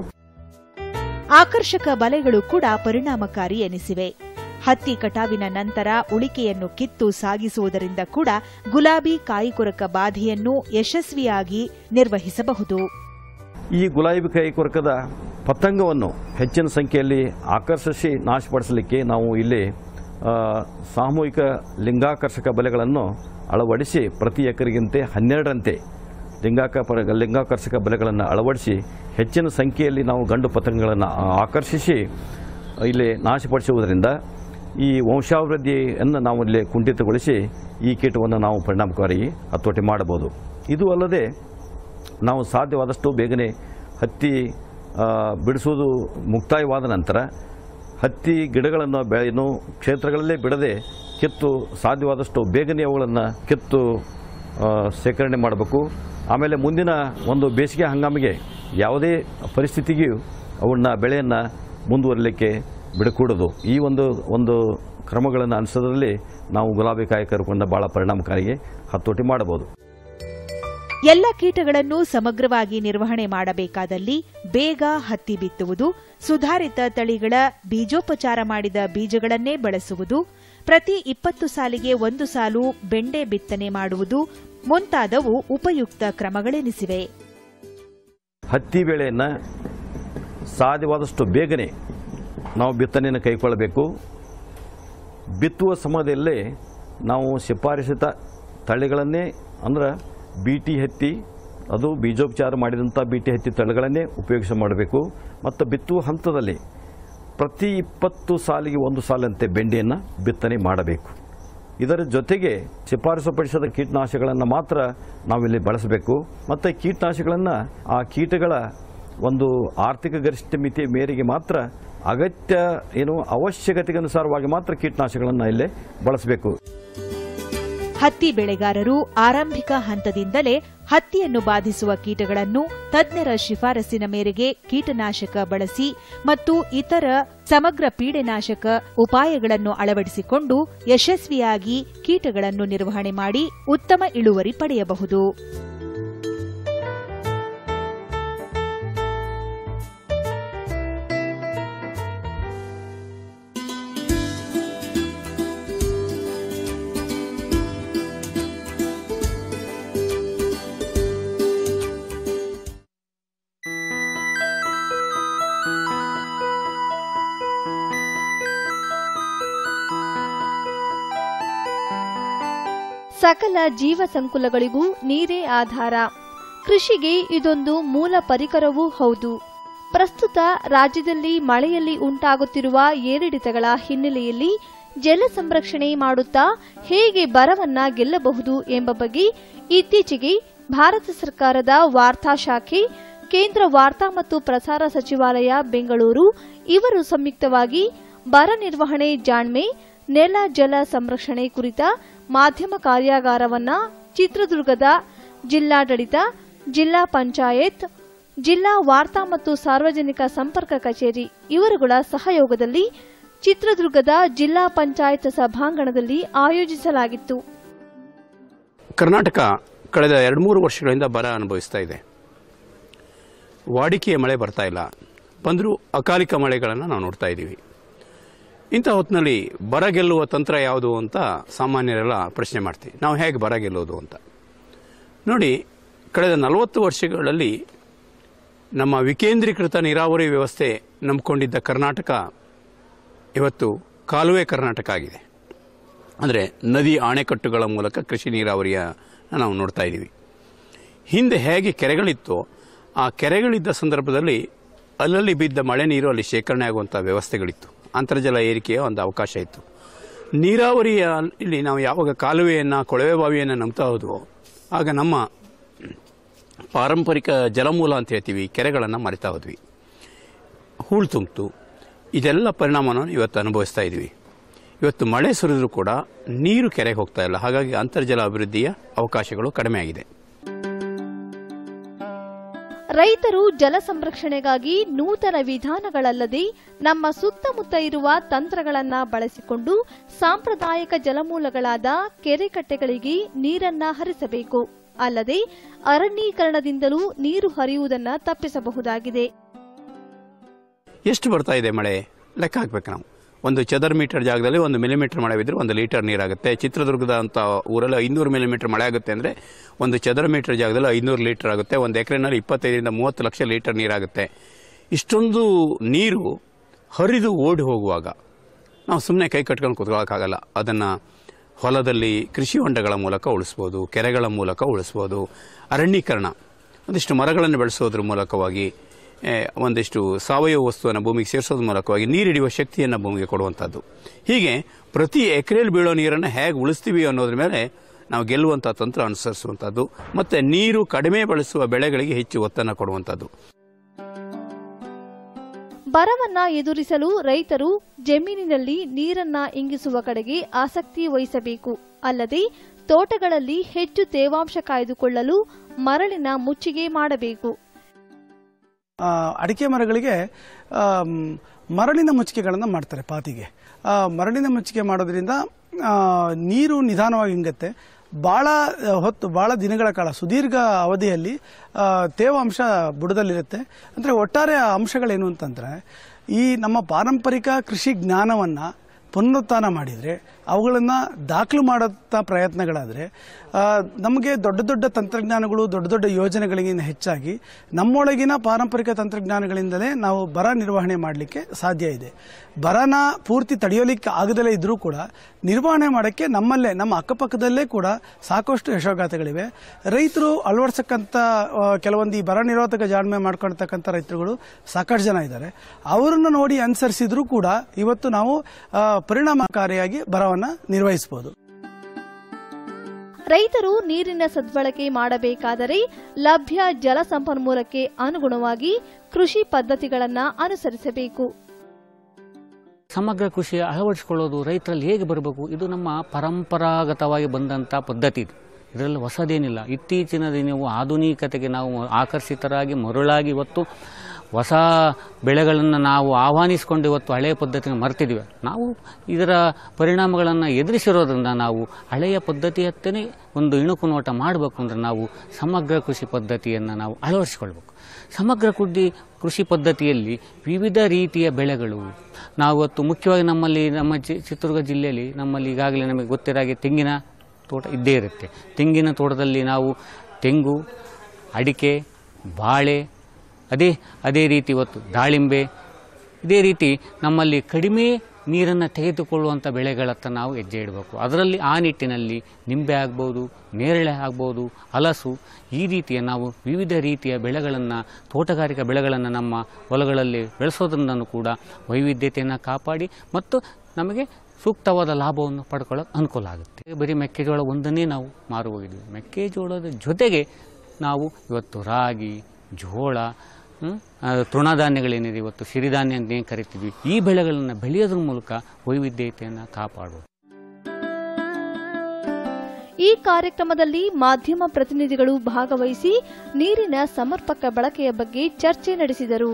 ಆಕರ್ಷಕ ಬಲೆಗಳು ಕೂಡ ಪರಿಣಾಮಕಾರಿ ಎನಿಸಿವೆ ಹತ್ತಿ ಕಟಾವಿನ ನಂತರ ಉಳಿಕೆಯನ್ನು ಕಿತ್ತು ಸಾಗಿಸುವುದರಿಂದ ಕೂಡ ಗುಲಾಬಿ ಕಾಯಿಕೊರಕ ಬಾಧೆಯನ್ನು ಯಶಸ್ವಿಯಾಗಿ ನಿರ್ವಹಿಸಬಹುದು ಈ ಗುಲಾಬಿ ಕಾಯಿ ಕೊರಕದ ಪತಂಗವನ್ನು ಹೆಚ್ಚಿನ ಸಂಖ್ಯೆಯಲ್ಲಿ ಆಕರ್ಷಿಸಿ ನಾಶಪಡಿಸಲಿಕ್ಕೆ ನಾವು ಇಲ್ಲಿ ಆ, ಸಾಮೂಹಿಕ ಲಿಂಗಾಕರ್ಷಕ ಬಲೆಗಳನ್ನು ಅಳವಡಿಸಿ ಪ್ರತಿ ಎಕರೆಗಿಂತೆ ಹನ್ನೆರಡರಂತೆ ಲಿಂಗಾಕ ಲಿಂಗಾಕರ್ಷಕ ಬಲೆಗಳನ್ನು ಅಳವಡಿಸಿ ಹೆಚ್ಚಿನ ಸಂಖ್ಯೆಯಲ್ಲಿ ನಾವು ಗಂಡು ಪತಂಗಗಳನ್ನು ಆಕರ್ಷಿಸಿ ಇಲ್ಲಿ ನಾಶಪಡಿಸುವುದರಿಂದ ಈ ವಂಶಾಭಿವೃದ್ಧಿಯನ್ನು ನಾವು ಇಲ್ಲಿ ಕುಂಠಿತಗೊಳಿಸಿ ಈ ಕೀಟವನ್ನು ನಾವು ಪರಿಣಾಮಕಾರಿ ಹತೋಟಿ ಮಾಡಬಹುದು ಇದು ಅಲ್ಲದೆ ನಾವು ಸಾಧ್ಯವಾದಷ್ಟು ಬೇಗನೆ ಹತ್ತಿ ಆ, ಬಿಡಿಸುವುದು ಮುಕ್ತಾಯವಾದ ನಂತರ ಹತ್ತಿ ಗಿಡಗಳನ್ನು ಬೆಳೆಯನ್ನು ಕ್ಷೇತ್ರಗಳಲ್ಲೇ ಬಿಡದೆ ಕಿತ್ತು ಸಾಧ್ಯವಾದಷ್ಟು ಬೇಗನೆ ಅವುಗಳನ್ನು ಕಿತ್ತು ಆ, ಶೇಖರಣೆ ಮಾಡಬೇಕು ಆಮೇಲೆ ಮುಂದಿನ ಒಂದು ಬೇಸಿಗೆ ಹಂಗಾಮಿಗೆ ಯಾವುದೇ ಪರಿಸ್ಥಿತಿಗೂ ಅವನ್ನ ಬೆಳೆಯನ್ನು ಮುಂದುವರಲಿಕ್ಕೆ ಬಿಡಕೂಡದು ಈ ಒಂದು ಒಂದು ಕ್ರಮಗಳನ್ನು ಅನುಸರಿಸದಲ್ಲಿ ನಾವು ಗುಲಾಬಿ ಕಾಯಿ ಕರ್ಕೊಂಡು ಭಾಳ ಪರಿಣಾಮಕಾರಿಗೆ ಹತೋಟಿ ಮಾಡಬಹುದು ಎಲ್ಲ ಕೀಟಗಳನ್ನು ಸಮಗ್ರವಾಗಿ ನಿರ್ವಹಣೆ ಮಾಡಬೇಕಾದಲ್ಲಿ ಬೇಗ ಹತ್ತಿ ಬಿತ್ತುವುದು ಸುಧಾರಿತ ತಳಿಗಳ ಬೀಜೋಪಚಾರ ಮಾಡಿದ ಬೀಜಗಳನ್ನೇ ಬಳಸುವುದು ಪ್ರತಿ ಇಪ್ಪತ್ತು ಸಾಲಿಗೆ ಒಂದು ಸಾಲು ಬೆಂಡೆ ಬಿತ್ತನೆ ಮಾಡುವುದು ಮುಂತಾದವು ಉಪಯುಕ್ತ ಕ್ರಮಗಳೆನಿಸಿವೆ ಹತ್ತಿ ಬೆಳೆಯನ್ನು ಸಾಧ್ಯವಾದಷ್ಟು ಬೇಗನೆ ನಾವು ಬಿತ್ತನೆಯನ್ನು ಕೈಗೊಳ್ಳಬೇಕು ಬಿತ್ತುವ ಸಮಯದಲ್ಲೇ ನಾವು ಶಿಫಾರಸಿತ ತಳಿಗಳನ್ನೇ ಅಂದ್ರೆ ಬೀಟಿ ಹತ್ತಿ ಅದು ಬೀಜೋಪಚಾರ ಮಾಡಿದಂಥ ಬೀಟಿ ಹತ್ತಿ ತಳಿಗಳನ್ನೇ ಉಪಯೋಗಿಸ ಮಾಡಬೇಕು ಮತ್ತು ಬಿತ್ತುವ ಹಂತದಲ್ಲಿ ಪ್ರತಿ ಇಪ್ಪತ್ತು ಸಾಲಿಗೆ ಒಂದು ಸಾಲಂತೆ ಬೆಂಡೆಯನ್ನು ಬಿತ್ತನೆ ಮಾಡಬೇಕು ಇದರ ಜೊತೆಗೆ ಶಿಫಾರಸು ಪಡಿಸಿದ ಕೀಟನಾಶಕಗಳನ್ನು ಮಾತ್ರ ನಾವಿಲ್ಲಿ ಬಳಸಬೇಕು ಮತ್ತು ಕೀಟನಾಶಕಗಳನ್ನು ಆ ಕೀಟಗಳ ಒಂದು ಆರ್ಥಿಕ ಗರಿಷ್ಠ ಮಿತಿಯ ಮೇರೆಗೆ ಮಾತ್ರ ಅಗತ್ಯ ಏನು ಅವಶ್ಯಕತೆಗೆ ಅನುಸಾರವಾಗಿ ಮಾತ್ರ ಕೀಟನಾಶಕಗಳನ್ನು ಇಲ್ಲಿ ಬಳಸಬೇಕು ಹತ್ತಿ ಬೆಳೆಗಾರರು ಆರಂಭಿಕ ಹಂತದಿಂದಲೇ ಹತ್ತಿಯನ್ನು ಬಾಧಿಸುವ ಕೀಟಗಳನ್ನು ತಜ್ಞರ ಶಿಫಾರಸಿನ ಮೇರೆಗೆ ಕೀಟನಾಶಕ ಬಳಸಿ ಮತ್ತು ಇತರ ಸಮಗ್ರ ಪೀಡೆನಾಶಕ ಉಪಾಯಗಳನ್ನು ಅಳವಡಿಸಿಕೊಂಡು ಯಶಸ್ವಿಯಾಗಿ ಕೀಟಗಳನ್ನು ನಿರ್ವಹಣೆ ಮಾಡಿ ಉತ್ತಮ ಇಳುವರಿ ಪಡೆಯಬಹುದು ಸಕಲ ಜೀವ ಸಂಕುಲಗಳಿಗೂ ನೀರೇ ಆಧಾರ ಕೃಷಿಗೆ ಇದೊಂದು ಮೂಲ ಪರಿಕರವೂ ಹೌದು ಪ್ರಸ್ತುತ ರಾಜ್ಯದಲ್ಲಿ ಮಳೆಯಲ್ಲಿ ಉಂಟಾಗುತ್ತಿರುವ ಏರಿಳಿತಗಳ ಹಿನ್ನೆಲೆಯಲ್ಲಿ ಜಲ ಸಂರಕ್ಷಣೆ ಮಾಡುತ್ತಾ ಹೇಗೆ ಬರವನ್ನ ಗೆಲ್ಲಬಹುದು ಎಂಬ ಬಗ್ಗೆ ಇತ್ತೀಚೆಗೆ ಭಾರತ ಸರ್ಕಾರದ ವಾರ್ತಾ ಶಾಖೆ ಕೇಂದ್ರ ವಾರ್ತಾ ಮತ್ತು ಪ್ರಸಾರ ಸಚಿವಾಲಯ ಬೆಂಗಳೂರು ಇವರು ಸಂಯುಕ್ತವಾಗಿ ಬರ ನಿರ್ವಹಣೆ ಜಾಣ್ಮೆ ನೆಲ ಜಲ ಸಂರಕ್ಷಣೆ ಕುರಿತ ಮಾಧ್ಯಮ ಕಾರ್ಯಾಗಾರವನ್ನ ಚಿತ್ರದುರ್ಗದ ಜಿಲ್ಲಾಡಳಿತ ಜಿಲ್ಲಾ ಪಂಚಾಯತ್ ಜಿಲ್ಲಾ ವಾರ್ತಾ ಮತ್ತು ಸಾರ್ವಜನಿಕ ಸಂಪರ್ಕ ಕಚೇರಿ ಇವರುಗಳ ಸಹಯೋಗದಲ್ಲಿ ಚಿತ್ರದುರ್ಗದ ಜಿಲ್ಲಾ ಪಂಚಾಯತ್ ಸಭಾಂಗಣದಲ್ಲಿ ಆಯೋಜಿಸಲಾಗಿತ್ತು ಕರ್ನಾಟಕ ಕಳೆದ ಎರಡು ಮೂರು ವರ್ಷಗಳಿಂದ ಬರ ಅನುಭವಿಸ್ತಾ ಇದೆ ವಾಡಿಕೆಯ ಮಳೆ ಬರ್ತಾ ಇಲ್ಲ ಬಂದರೂ ಅಕಾಲಿಕ ಮಳೆಗಳನ್ನು ನಾವು ನೋಡ್ತಾ ಇದ್ದೀವಿ ಇಂಥ ಹೊತ್ತಿನಲ್ಲಿ ಬರ ಗೆಲ್ಲುವ ತಂತ್ರ ಯಾವುದು ಅಂತ ಸಾಮಾನ್ಯರೆಲ್ಲ ಪ್ರಶ್ನೆ ಮಾಡ್ತೀವಿ ನಾವು ಹೇಗೆ ಬರ ಗೆಲ್ಲೋದು ಅಂತ ನೋಡಿ ಕಳೆದ ನಲವತ್ತು ವರ್ಷಗಳಲ್ಲಿ ನಮ್ಮ ವಿಕೇಂದ್ರೀಕೃತ ನೀರಾವರಿ ವ್ಯವಸ್ಥೆ ನಂಬಿಕೊಂಡಿದ್ದ ಕರ್ನಾಟಕ ಇವತ್ತು ಕಾಲುವೆ ಕರ್ನಾಟಕ ಆಗಿದೆ ಅಂದರೆ ನದಿ ಅಣೆಕಟ್ಟುಗಳ ಮೂಲಕ ಕೃಷಿ ನೀರಾವರಿಯ ನಾವು ನೋಡ್ತಾ ಇದ್ದೀವಿ ಹಿಂದೆ ಹೇಗೆ ಕೆರೆಗಳಿತ್ತೋ ಆ ಕೆರೆಗಳಿದ್ದ ಸಂದರ್ಭದಲ್ಲಿ ಅಲ್ಲಲ್ಲಿ ಬಿದ್ದ ಮಳೆ ನೀರು ಅಲ್ಲಿ ಶೇಖರಣೆ ಆಗುವಂಥ ವ್ಯವಸ್ಥೆಗಳಿತ್ತು ಅಂತರ್ಜಲ ಏರಿಕೆಯ ಒಂದು ಅವಕಾಶ ಇತ್ತು ನೀರಾವರಿಯ ಇಲ್ಲಿ ನಾವು ಯಾವಾಗ ಕಾಲುವೆಯನ್ನು ಕೊಳವೆ ಬಾವಿಯನ್ನು ನಂಬ್ತಾ ಹೋದ್ವೋ ಆಗ ನಮ್ಮ ಪಾರಂಪರಿಕ ಜಲಮೂಲ ಅಂತ ಹೇಳ್ತೀವಿ ಕೆರೆಗಳನ್ನು ಮರಿತಾ ಹೋದ್ವಿ ಹೂಳು ತುಂಬಿತು ಇದೆಲ್ಲ ಪರಿಣಾಮವನ್ನು ಇವತ್ತು ಅನುಭವಿಸ್ತಾ ಇದ್ವಿ ಇವತ್ತು ಮಳೆ ಸುರಿದ್ರೂ ಕೂಡ ನೀರು ಕೆರೆಗೆ ಹೋಗ್ತಾ ಇಲ್ಲ ಹಾಗಾಗಿ ಅಂತರ್ಜಲ ಅಭಿವೃದ್ಧಿಯ ಅವಕಾಶಗಳು ಕಡಿಮೆ ಆಗಿದೆ ರೈತರು ಜಲ ಸಂರಕ್ಷಣೆಗಾಗಿ ನೂತನ ವಿಧಾನಗಳಲ್ಲದೆ ನಮ್ಮ ಸುತ್ತಮುತ್ತ ಇರುವ ತಂತ್ರಗಳನ್ನ ಬಳಸಿಕೊಂಡು ಸಾಂಪ್ರದಾಯಿಕ ಜಲಮೂಲಗಳಾದ ಕೆರೆಕಟ್ಟೆಗಳಿಗೆ ನೀರನ್ನ ಹರಿಸಬೇಕು ಅಲ್ಲದೆ ಅರಣ್ಯೀಕರಣದಿಂದಲೂ ನೀರು ಹರಿಯುವುದನ್ನ ತಪ್ಪಿಸಬಹುದಾಗಿದೆ ಎಷ್ಟು ಬರ್ತಾ ಇದೆ ಮಳೆ ಲೆಕ್ಕ ಹಾಕ್ಬೇಕು ನಾವು ಒಂದು ಚದರ್ ಮೀಟರ್ ಜಾಗದಲ್ಲಿ ಒಂದು ಮಿಲಿಮೀಟರ್ ಮಳೆ ಬಿದ್ದರೆ ಒಂದು ಲೀಟರ್ ನೀರಾಗುತ್ತೆ ಚಿತ್ರದುರ್ಗದ ಅಂತ ಊರಲ್ಲಿ ಐನೂರು ಮಿಲಿಮೀಟರ್ ಮಳೆ ಆಗುತ್ತೆ ಅಂದರೆ ಒಂದು ಚದರ ಮೀಟರ್ ಜಾಗದಲ್ಲಿ ಐನೂರು ಲೀಟರ್ ಆಗುತ್ತೆ ಒಂದು ಎಕರೆನಲ್ಲಿ ಇಪ್ಪತ್ತೈದರಿಂದ ಮೂವತ್ತು ಲಕ್ಷ ಲೀಟರ್ ನೀರಾಗುತ್ತೆ ಇಷ್ಟೊಂದು ನೀರು ಹರಿದು ಓಡಿ ಹೋಗುವಾಗ ನಾವು ಸುಮ್ಮನೆ ಕೈ ಕಟ್ಕೊಂಡು ಕೂತ್ಕೊಳ್ಳೋಕ್ಕಾಗಲ್ಲ ಅದನ್ನು ಹೊಲದಲ್ಲಿ ಕೃಷಿ ಹೊಂಡಗಳ ಮೂಲಕ ಉಳಿಸ್ಬೋದು ಕೆರೆಗಳ ಮೂಲಕ ಉಳಿಸ್ಬೋದು ಅರಣ್ಯೀಕರಣ ಒಂದಿಷ್ಟು ಮರಗಳನ್ನು ಬೆಳೆಸೋದ್ರ ಮೂಲಕವಾಗಿ ಏ, ಒಂದಿಷ್ಟು ಸಾವಯವ ವಸ್ತುವನ್ನು ಭೂಮಿಗೆ ಸೇರಿಸೋದ್ರ ಮೂಲಕವಾಗಿ ನೀರಿಡಿಯುವ ಶಕ್ತಿಯನ್ನು ಭೂಮಿಗೆ ಕೊಡುವಂಥದ್ದು ಹೀಗೆ ಪ್ರತಿ ಎಕರೆಯಲ್ಲಿ ಬೀಳೋ ನೀರನ್ನು ಹೇಗೆ ಉಳಿಸ್ತೀವಿ ಅನ್ನೋದ್ರ ಮೇಲೆ ನಾವು ಗೆಲ್ಲುವಂಥ ತಂತ್ರ ಅನುಸರಿಸುವಂಥದ್ದು ಮತ್ತು ನೀರು ಕಡಿಮೆ ಬಳಸುವ ಬೆಳೆಗಳಿಗೆ ಹೆಚ್ಚು ಒತ್ತನ್ನು ಕೊಡುವಂಥದ್ದು ಬರವನ್ನ ಎದುರಿಸಲು ರೈತರು ಜಮೀನಿನಲ್ಲಿ ನೀರನ್ನ ಇಂಗಿಸುವ ಕಡೆಗೆ ಆಸಕ್ತಿ ವಹಿಸಬೇಕು ಅಲ್ಲದೆ ತೋಟಗಳಲ್ಲಿ ಹೆಚ್ಚು ತೇವಾಂಶ ಕಾಯ್ದುಕೊಳ್ಳಲು ಮರಳಿನ ಮುಚ್ಚಿಗೆ ಮಾಡಬೇಕು ಆ, ಅಡಿಕೆ ಮರಗಳಿಗೆ ಆಮ್, ಮರಳಿನ ಮುಚ್ಚಿಗೆಗಳನ್ನು ಮಾಡ್ತಾರೆ ಪಾತಿಗೆ ಆ, ಮರಳಿನ ಮುಚ್ಚಿಗೆ ಮಾಡೋದ್ರಿಂದ ಆ, ನೀರು ನಿಧಾನವಾಗಿ ಇಂಗತ್ತೆ ಭಾಳ ಹೊತ್ತು ಭಾಳ ದಿನಗಳ ಕಾಲ ಸುದೀರ್ಘ ಅವಧಿಯಲ್ಲಿ ಆ, ತೇವಾಂಶ ಬುಡದಲ್ಲಿರುತ್ತೆ ಅಂದರೆ ಒಟ್ಟಾರೆ ಆ ಅಂಶಗಳೇನು ಅಂತಂದರೆ ಈ ನಮ್ಮ ಪಾರಂಪರಿಕ ಕೃಷಿ ಜ್ಞಾನವನ್ನು ಪುನರುತ್ಥಾನ ಮಾಡಿದರೆ ಅವುಗಳನ್ನು ದಾಖಲು ಮಾಡೋಂಥ ಪ್ರಯತ್ನಗಳಾದರೆ ನಮಗೆ ದೊಡ್ಡ ದೊಡ್ಡ ತಂತ್ರಜ್ಞಾನಗಳು ದೊಡ್ಡ ದೊಡ್ಡ ಯೋಜನೆಗಳಿಗಿಂತ ಹೆಚ್ಚಾಗಿ ನಮ್ಮೊಳಗಿನ ಪಾರಂಪರಿಕ ತಂತ್ರಜ್ಞಾನಗಳಿಂದಲೇ ನಾವು ಬರ ನಿರ್ವಹಣೆ ಮಾಡಲಿಕ್ಕೆ ಸಾಧ್ಯ ಇದೆ ಬರನ ಪೂರ್ತಿ ತಡೆಯೋಲಿಕ್ಕೆ ಆಗದಲ್ಲೇ ಇದ್ರೂ ಕೂಡ ನಿರ್ವಹಣೆ ಮಾಡೋಕ್ಕೆ ನಮ್ಮಲ್ಲೇ ನಮ್ಮ ಅಕ್ಕಪಕ್ಕದಲ್ಲೇ ಕೂಡ ಸಾಕಷ್ಟು ಯಶೋಗಾಥೆಗಳಿವೆ ರೈತರು ಅಳವಡಿಸಕ್ಕಂಥ ಆ, ಕೆಲವೊಂದು ಈ ಬರ ನಿರೋಧಕ ಜಾಣ್ಮೆ ಮಾಡ್ಕೊಳ್ತಕ್ಕಂಥ ರೈತರುಗಳು ಸಾಕಷ್ಟು ಜನ ಇದ್ದಾರೆ ಅವರನ್ನು ನೋಡಿ ಅನುಸರಿಸಿದ್ರೂ ಕೂಡ ಇವತ್ತು ನಾವು ಆ, ಪರಿಣಾಮಕಾರಿಯಾಗಿ ಬರವನ್ನು ನಿರ್ವಹಿಸಬಹುದು ರೈತರು ನೀರಿನ ಸದ್ಬಳಕೆ ಮಾಡಬೇಕಾದರೆ ಲಭ್ಯ ಜಲ ಸಂಪನ್ಮೂಲಕ್ಕೆ ಅನುಗುಣವಾಗಿ ಕೃಷಿ ಪದ್ಧತಿಗಳನ್ನ ಅನುಸರಿಸಬೇಕು ಸಮಗ್ರ ಕೃಷಿ ಅಳವಡಿಸಿಕೊಳ್ಳೋದು ರೈತರಲ್ಲಿ ಹೇಗೆ ಬರಬೇಕು ಇದು ನಮ್ಮ ಪರಂಪರಾಗತವಾಗಿ ಬಂದಂಥ ಪದ್ಧತಿ ಇದು ಇದರಲ್ಲಿ ಹೊಸದೇನಿಲ್ಲ ಇತ್ತೀಚಿನ ದಿನವು ಆಧುನಿಕತೆಗೆ ನಾವು ಆಕರ್ಷಿತರಾಗಿ ಮರುಳಾಗಿ ಇವತ್ತು ಹೊಸ ಬೆಳೆಗಳನ್ನು ನಾವು ಆಹ್ವಾನಿಸಿಕೊಂಡು ಇವತ್ತು ಹಳೆಯ ಪದ್ಧತಿನ ಮರ್ತಿದ್ದೀವಿ ನಾವು ಇದರ ಪರಿಣಾಮಗಳನ್ನು ಎದುರಿಸಿರೋದ್ರಿಂದ ನಾವು ಹಳೆಯ ಪದ್ಧತಿಯತ್ತೇ ಒಂದು ಇಣುಕು ನೋಟ ಮಾಡಬೇಕು ಅಂದರೆ ನಾವು ಸಮಗ್ರ ಕೃಷಿ ಪದ್ಧತಿಯನ್ನು ನಾವು ಅಳವಡಿಸಿಕೊಳ್ಬೇಕು ಸಮಗ್ರ ಕೃಷಿ ಕೃಷಿ ಪದ್ಧತಿಯಲ್ಲಿ ವಿವಿಧ ರೀತಿಯ ಬೆಳೆಗಳು ನಾವು ಇವತ್ತು ಮುಖ್ಯವಾಗಿ ನಮ್ಮಲ್ಲಿ ನಮ್ಮ ಚಿ- ಚಿತ್ರದುರ್ಗ ಜಿಲ್ಲೆಯಲ್ಲಿ ನಮ್ಮಲ್ಲಿ ಈಗಾಗಲೇ ನಮಗೆ ಗೊತ್ತಿರೋ ಹಾಗೆ ತೆಂಗಿನ ತೋಟ ಇದ್ದೇ ಇರುತ್ತೆ ತೆಂಗಿನ ತೋಟದಲ್ಲಿ ನಾವು ತೆಂಗು ಅಡಿಕೆ ಬಾಳೆ ಅದೇ ಅದೇ ರೀತಿ ಇವತ್ತು ದಾಳಿಂಬೆ ಇದೇ ರೀತಿ ನಮ್ಮಲ್ಲಿ ಕಡಿಮೆ ನೀರನ್ನು ತೆಗೆದುಕೊಳ್ಳುವಂಥ ಬೆಳೆಗಳತ್ತ ನಾವು ಹೆಜ್ಜೆ ಇಡಬೇಕು ಅದರಲ್ಲಿ ಆ ನಿಟ್ಟಿನಲ್ಲಿ ನಿಂಬೆ ಆಗ್ಬೋದು ನೇರಳೆ ಆಗ್ಬೋದು ಹಲಸು ಈ ರೀತಿಯ ನಾವು ವಿವಿಧ ರೀತಿಯ ಬೆಳೆಗಳನ್ನು ತೋಟಗಾರಿಕಾ ಬೆಳೆಗಳನ್ನು ನಮ್ಮ ಹೊಲಗಳಲ್ಲಿ ಬೆಳೆಸೋದ್ರಿಂದನೂ ಕೂಡ ವೈವಿಧ್ಯತೆಯನ್ನು ಕಾಪಾಡಿ ಮತ್ತು ನಮಗೆ ಸೂಕ್ತವಾದ ಲಾಭವನ್ನು ಪಡ್ಕೊಳ್ಳೋಕೆ ಅನುಕೂಲ ಆಗುತ್ತೆ ಬರೀ ಮೆಕ್ಕೆಜೋಳ ಒಂದನ್ನೇ ನಾವು ಮಾರು ಹೋಗಿದ್ವಿ ಮೆಕ್ಕೆಜೋಳದ ಜೊತೆಗೆ ನಾವು ಇವತ್ತು ರಾಗಿ ಜೋಳ ಹ್ಮ್, ಆ, ತೃಣಧಾನ್ಯಗಳೇನಿದೆ ಇವತ್ತು ಸಿರಿಧಾನ್ಯ ಅಂತ ಏನು ಕರಿತೀವಿ ಈ ಬೆಳೆಗಳನ್ನು ಬೆಳೆಯೋದ್ರ ಮೂಲಕ ವೈವಿಧ್ಯತೆಯನ್ನು ಕಾಪಾಡುವುದು ಈ ಕಾರ್ಯಕ್ರಮದಲ್ಲಿ ಮಾಧ್ಯಮ ಪ್ರತಿನಿಧಿಗಳು ಭಾಗವಹಿಸಿ ನೀರಿನ ಸಮರ್ಪಕ ಬಳಕೆಯ ಬಗ್ಗೆ ಚರ್ಚೆ ನಡೆಸಿದರು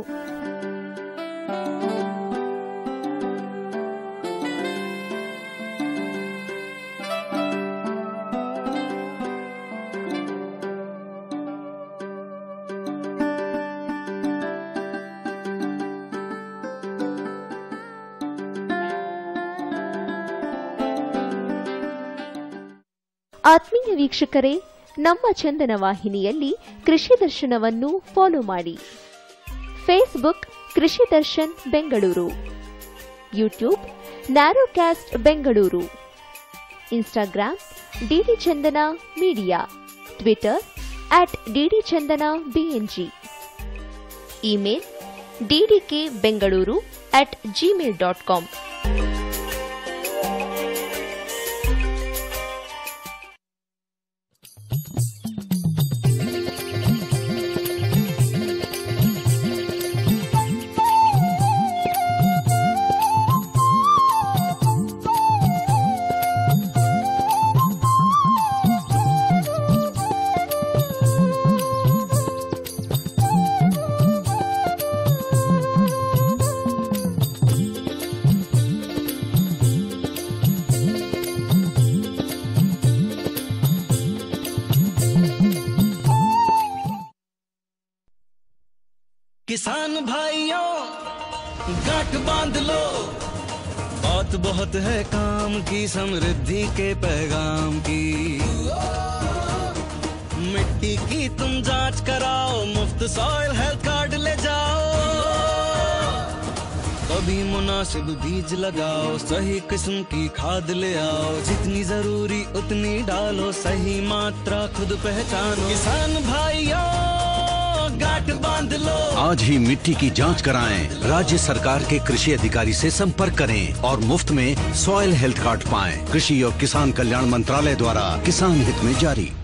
ಆತ್ಮೀಯ ವೀಕ್ಷಕರೇ ನಮ್ಮ ಚಂದನ ವಾಹಿನಿಯಲ್ಲಿ ಕೃಷಿ ದರ್ಶನವನ್ನು ಫಾಲೋ ಮಾಡಿ Facebook Krishi Darshan Bengaluru YouTube narrowcast Bengaluru Instagram DD Chandana media Twitter at DD Chandana BNG email DDK Bengaluru at Gmail dot com किसान भाइयों गांठ बांध लो बात बहुत है काम की समृद्धि के पैगाम की मिट्टी की तुम जांच कराओ मुफ्त सॉइल हेल्थ कार्ड ले जाओ कभी मुनासिब बीज लगाओ सही किस्म की खाद ले आओ जितनी जरूरी उतनी डालो सही मात्रा खुद पहचानो किसान भाइयों गांठ बांध लो आज ही मिट्टी की जांच कराएं राज्य सरकार के कृषि अधिकारी से संपर्क करें और मुफ्त में सॉइल हेल्थ कार्ड पाएं कृषि और किसान कल्याण मंत्रालय द्वारा किसान हित में जारी